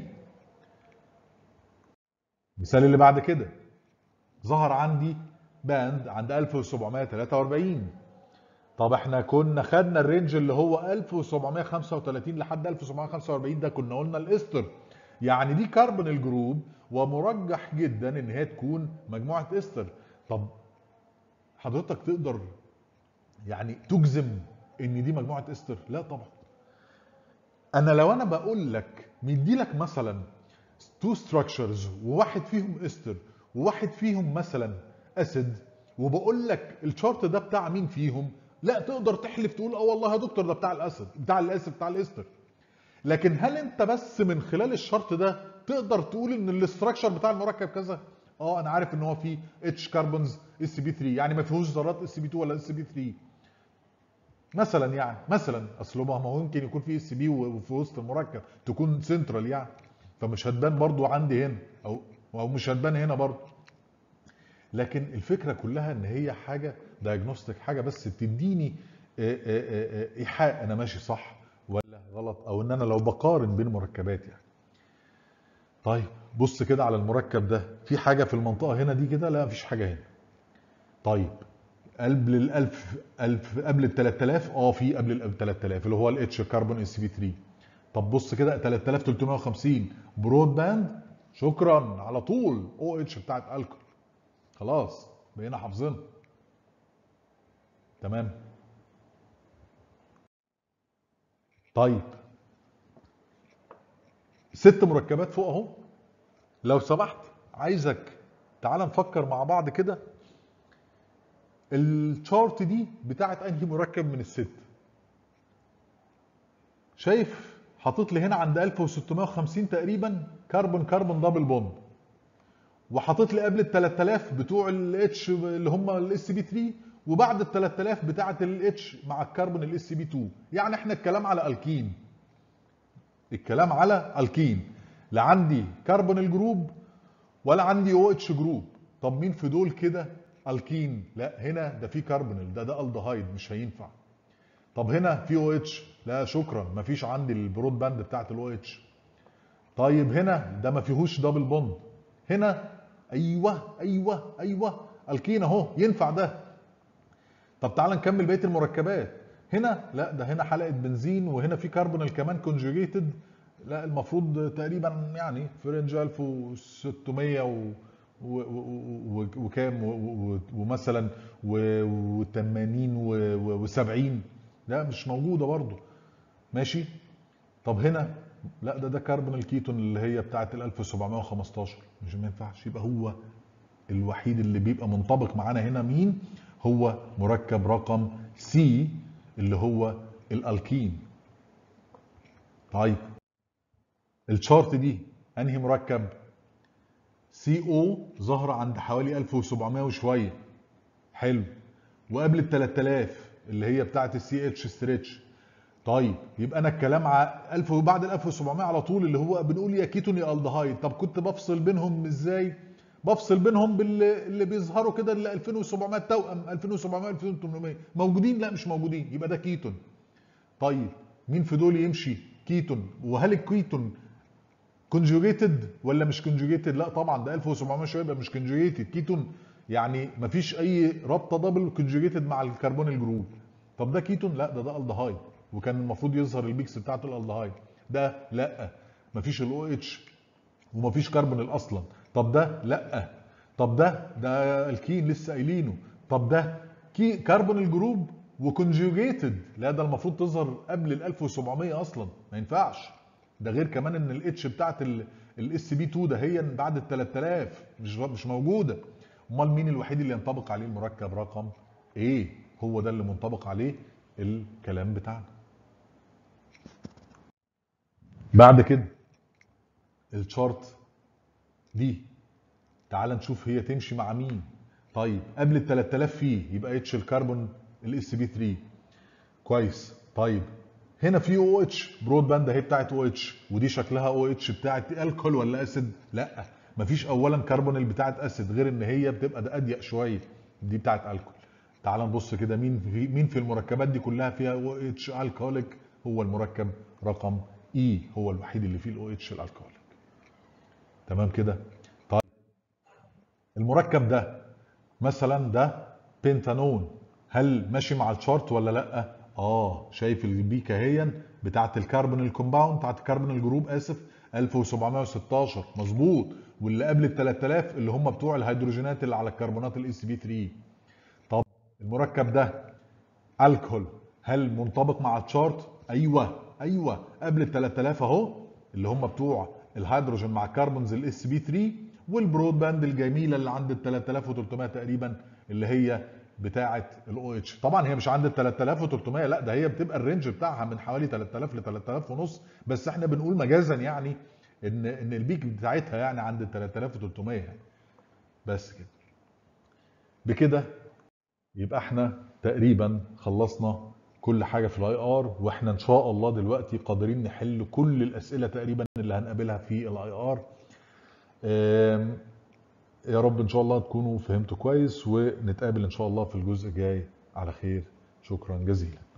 المثال اللي بعد كده ظهر عندي باند عند 1743 طب احنا كنا خدنا الرينج اللي هو 1735 لحد 1745 ده كنا قلنا الاستر يعني دي كربون الجروب ومرجح جدا ان هي تكون مجموعه استر طب حضرتك تقدر يعني تجزم ان دي مجموعه استر لا طبعا انا لو انا بقول لك مدي لك مثلا تو ستراكشرز وواحد فيهم استر وواحد فيهم مثلا اسيد وبقول لك الشارت ده بتاع مين فيهم لا تقدر تحلف تقول اه والله يا دكتور ده بتاع الاسد بتاع الاسد بتاع الاستر لكن هل انت بس من خلال الشرط ده تقدر تقول ان الاستراكشر بتاع المركب كذا اه انا عارف ان هو فيه اتش كربونز اس بي 3 يعني ما فيهوش ذرات اس بي 2 ولا اس بي 3 مثلا يعني مثلا اصل ما هو ممكن يكون في اس بي وفي وسط المركب تكون سنترال يعني فمش هتبان برضو عندي هنا او او مش هتبان هنا برضو لكن الفكره كلها ان هي حاجه دايجنوستيك حاجه بس بتديني ايحاء انا ماشي صح ولا غلط او ان انا لو بقارن بين مركبات يعني طيب بص كده على المركب ده في حاجه في المنطقه هنا دي كده لا مفيش حاجه هنا طيب قبل ال 1000 1000 قبل ال 3000 اه في قبل ال 3000 اللي هو الاتش كربون اس بي 3 طب بص كده 3350 برود باند شكرا على طول او اتش بتاعت الكول خلاص بقينا حافظينها تمام طيب ست مركبات فوق اهو لو سمحت عايزك تعال نفكر مع بعض كده الشارت دي بتاعت انهي مركب من الست شايف حاطط لي هنا عند 1650 تقريبا كربون كربون دبل بوند وحاطط لي قبل ال 3000 بتوع الاتش اللي هم الاس بي 3 وبعد ال 3000 بتاعه الاتش مع الكربون الاس بي 2 يعني احنا الكلام على الكين الكلام على الكين لا عندي كربون الجروب ولا عندي او اتش جروب طب مين في دول كده الكين لا هنا ده في كربونيل ده ده الدهايد مش هينفع طب هنا في او اتش لا شكرا مفيش عندي البرود باند بتاعت الاو اتش طيب هنا ده ما فيهوش دبل بوند هنا ايوه ايوه ايوه الكين اهو ينفع ده طب تعال نكمل بقيه المركبات هنا لا ده هنا حلقه بنزين وهنا في كربونيل كمان كونجوجيتد لا المفروض تقريبا يعني في رينج 1600 و وكام ومثلا و80 و70 لا مش موجوده برضه ماشي طب هنا لا ده ده كربون الكيتون اللي هي بتاعت ال 1715 مش ما ينفعش يبقى هو الوحيد اللي بيبقى منطبق معانا هنا مين هو مركب رقم سي اللي هو الالكين طيب الشارت دي انهي مركب سي او ظهر عند حوالي 1700 وشويه حلو وقبل ال 3000 اللي هي بتاعه السي اتش ستريتش طيب يبقى انا الكلام على 1000 وبعد ال 1700 على طول اللي هو بنقول يا كيتون يا الدهايد طب كنت بفصل بينهم ازاي بفصل بينهم باللي اللي بيظهروا كده اللي 2700 توأم 2700 2800 موجودين لا مش موجودين يبقى ده كيتون طيب مين في دول يمشي كيتون وهل الكيتون كونجوجيتد ولا مش كونجوجيتد لا طبعا ده 1700 شويه يبقى مش كونجوجيتد كيتون يعني مفيش اي رابطه دبل كونجوجيتد مع الكربون الجروب طب ده كيتون لا ده ده الدهايد وكان المفروض يظهر البيكس بتاعته الالدهايد ده لا مفيش الاو اتش ومفيش كربون اصلا طب ده لا طب ده ده الكين لسه قايلينه طب ده كي كربون الجروب وكونجوجيتد لا ده المفروض تظهر قبل ال 1700 اصلا ما ينفعش ده غير كمان ان الاتش بتاعت الاس بي 2 ده هي بعد ال 3000 مش مش موجوده امال مين الوحيد اللي ينطبق عليه المركب رقم ايه هو ده اللي منطبق عليه الكلام بتاعنا بعد كده الشارت دي تعال نشوف هي تمشي مع مين طيب قبل ال 3000 فيه يبقى اتش الكربون الاس بي 3 كويس طيب هنا في او اتش برود باند اهي بتاعت او اتش ودي شكلها او اتش بتاعت الكحول ولا اسيد لا مفيش اولا كربونيل بتاعت اسيد غير ان هي بتبقى ده اضيق شويه دي بتاعت الكحول تعال نبص كده مين في مين في المركبات دي كلها فيها او اتش الكحوليك هو المركب رقم اي هو الوحيد اللي فيه الاو اتش الالكحوليك تمام كده طيب المركب ده مثلا ده بنتانون هل ماشي مع الشارت ولا لا اه شايف البيكا اهي بتاعه الكربون الكومباوند بتاعه الكربون الجروب اسف 1716 مظبوط واللي قبل ال 3000 اللي هم بتوع الهيدروجينات اللي على الكربونات الاس بي 3 طب المركب ده الكحول هل منطبق مع الشارت ايوه ايوه قبل ال 3000 اهو اللي هم بتوع الهيدروجين مع كربونز الاس بي 3 والبرود باند الجميله اللي عند ال 3300 تقريبا اللي هي بتاعه الاو اتش طبعا هي مش عند ال 3300 لا ده هي بتبقى الرينج بتاعها من حوالي 3000 ل 3000 ونص بس احنا بنقول مجازا يعني ان ان البيك بتاعتها يعني عند ال 3300 يعني بس كده بكده يبقى احنا تقريبا خلصنا كل حاجه في الاي ار واحنا ان شاء الله دلوقتي قادرين نحل كل الاسئله تقريبا اللي هنقابلها في الاي ار يا رب ان شاء الله تكونوا فهمتوا كويس ونتقابل ان شاء الله في الجزء الجاي على خير شكرا جزيلا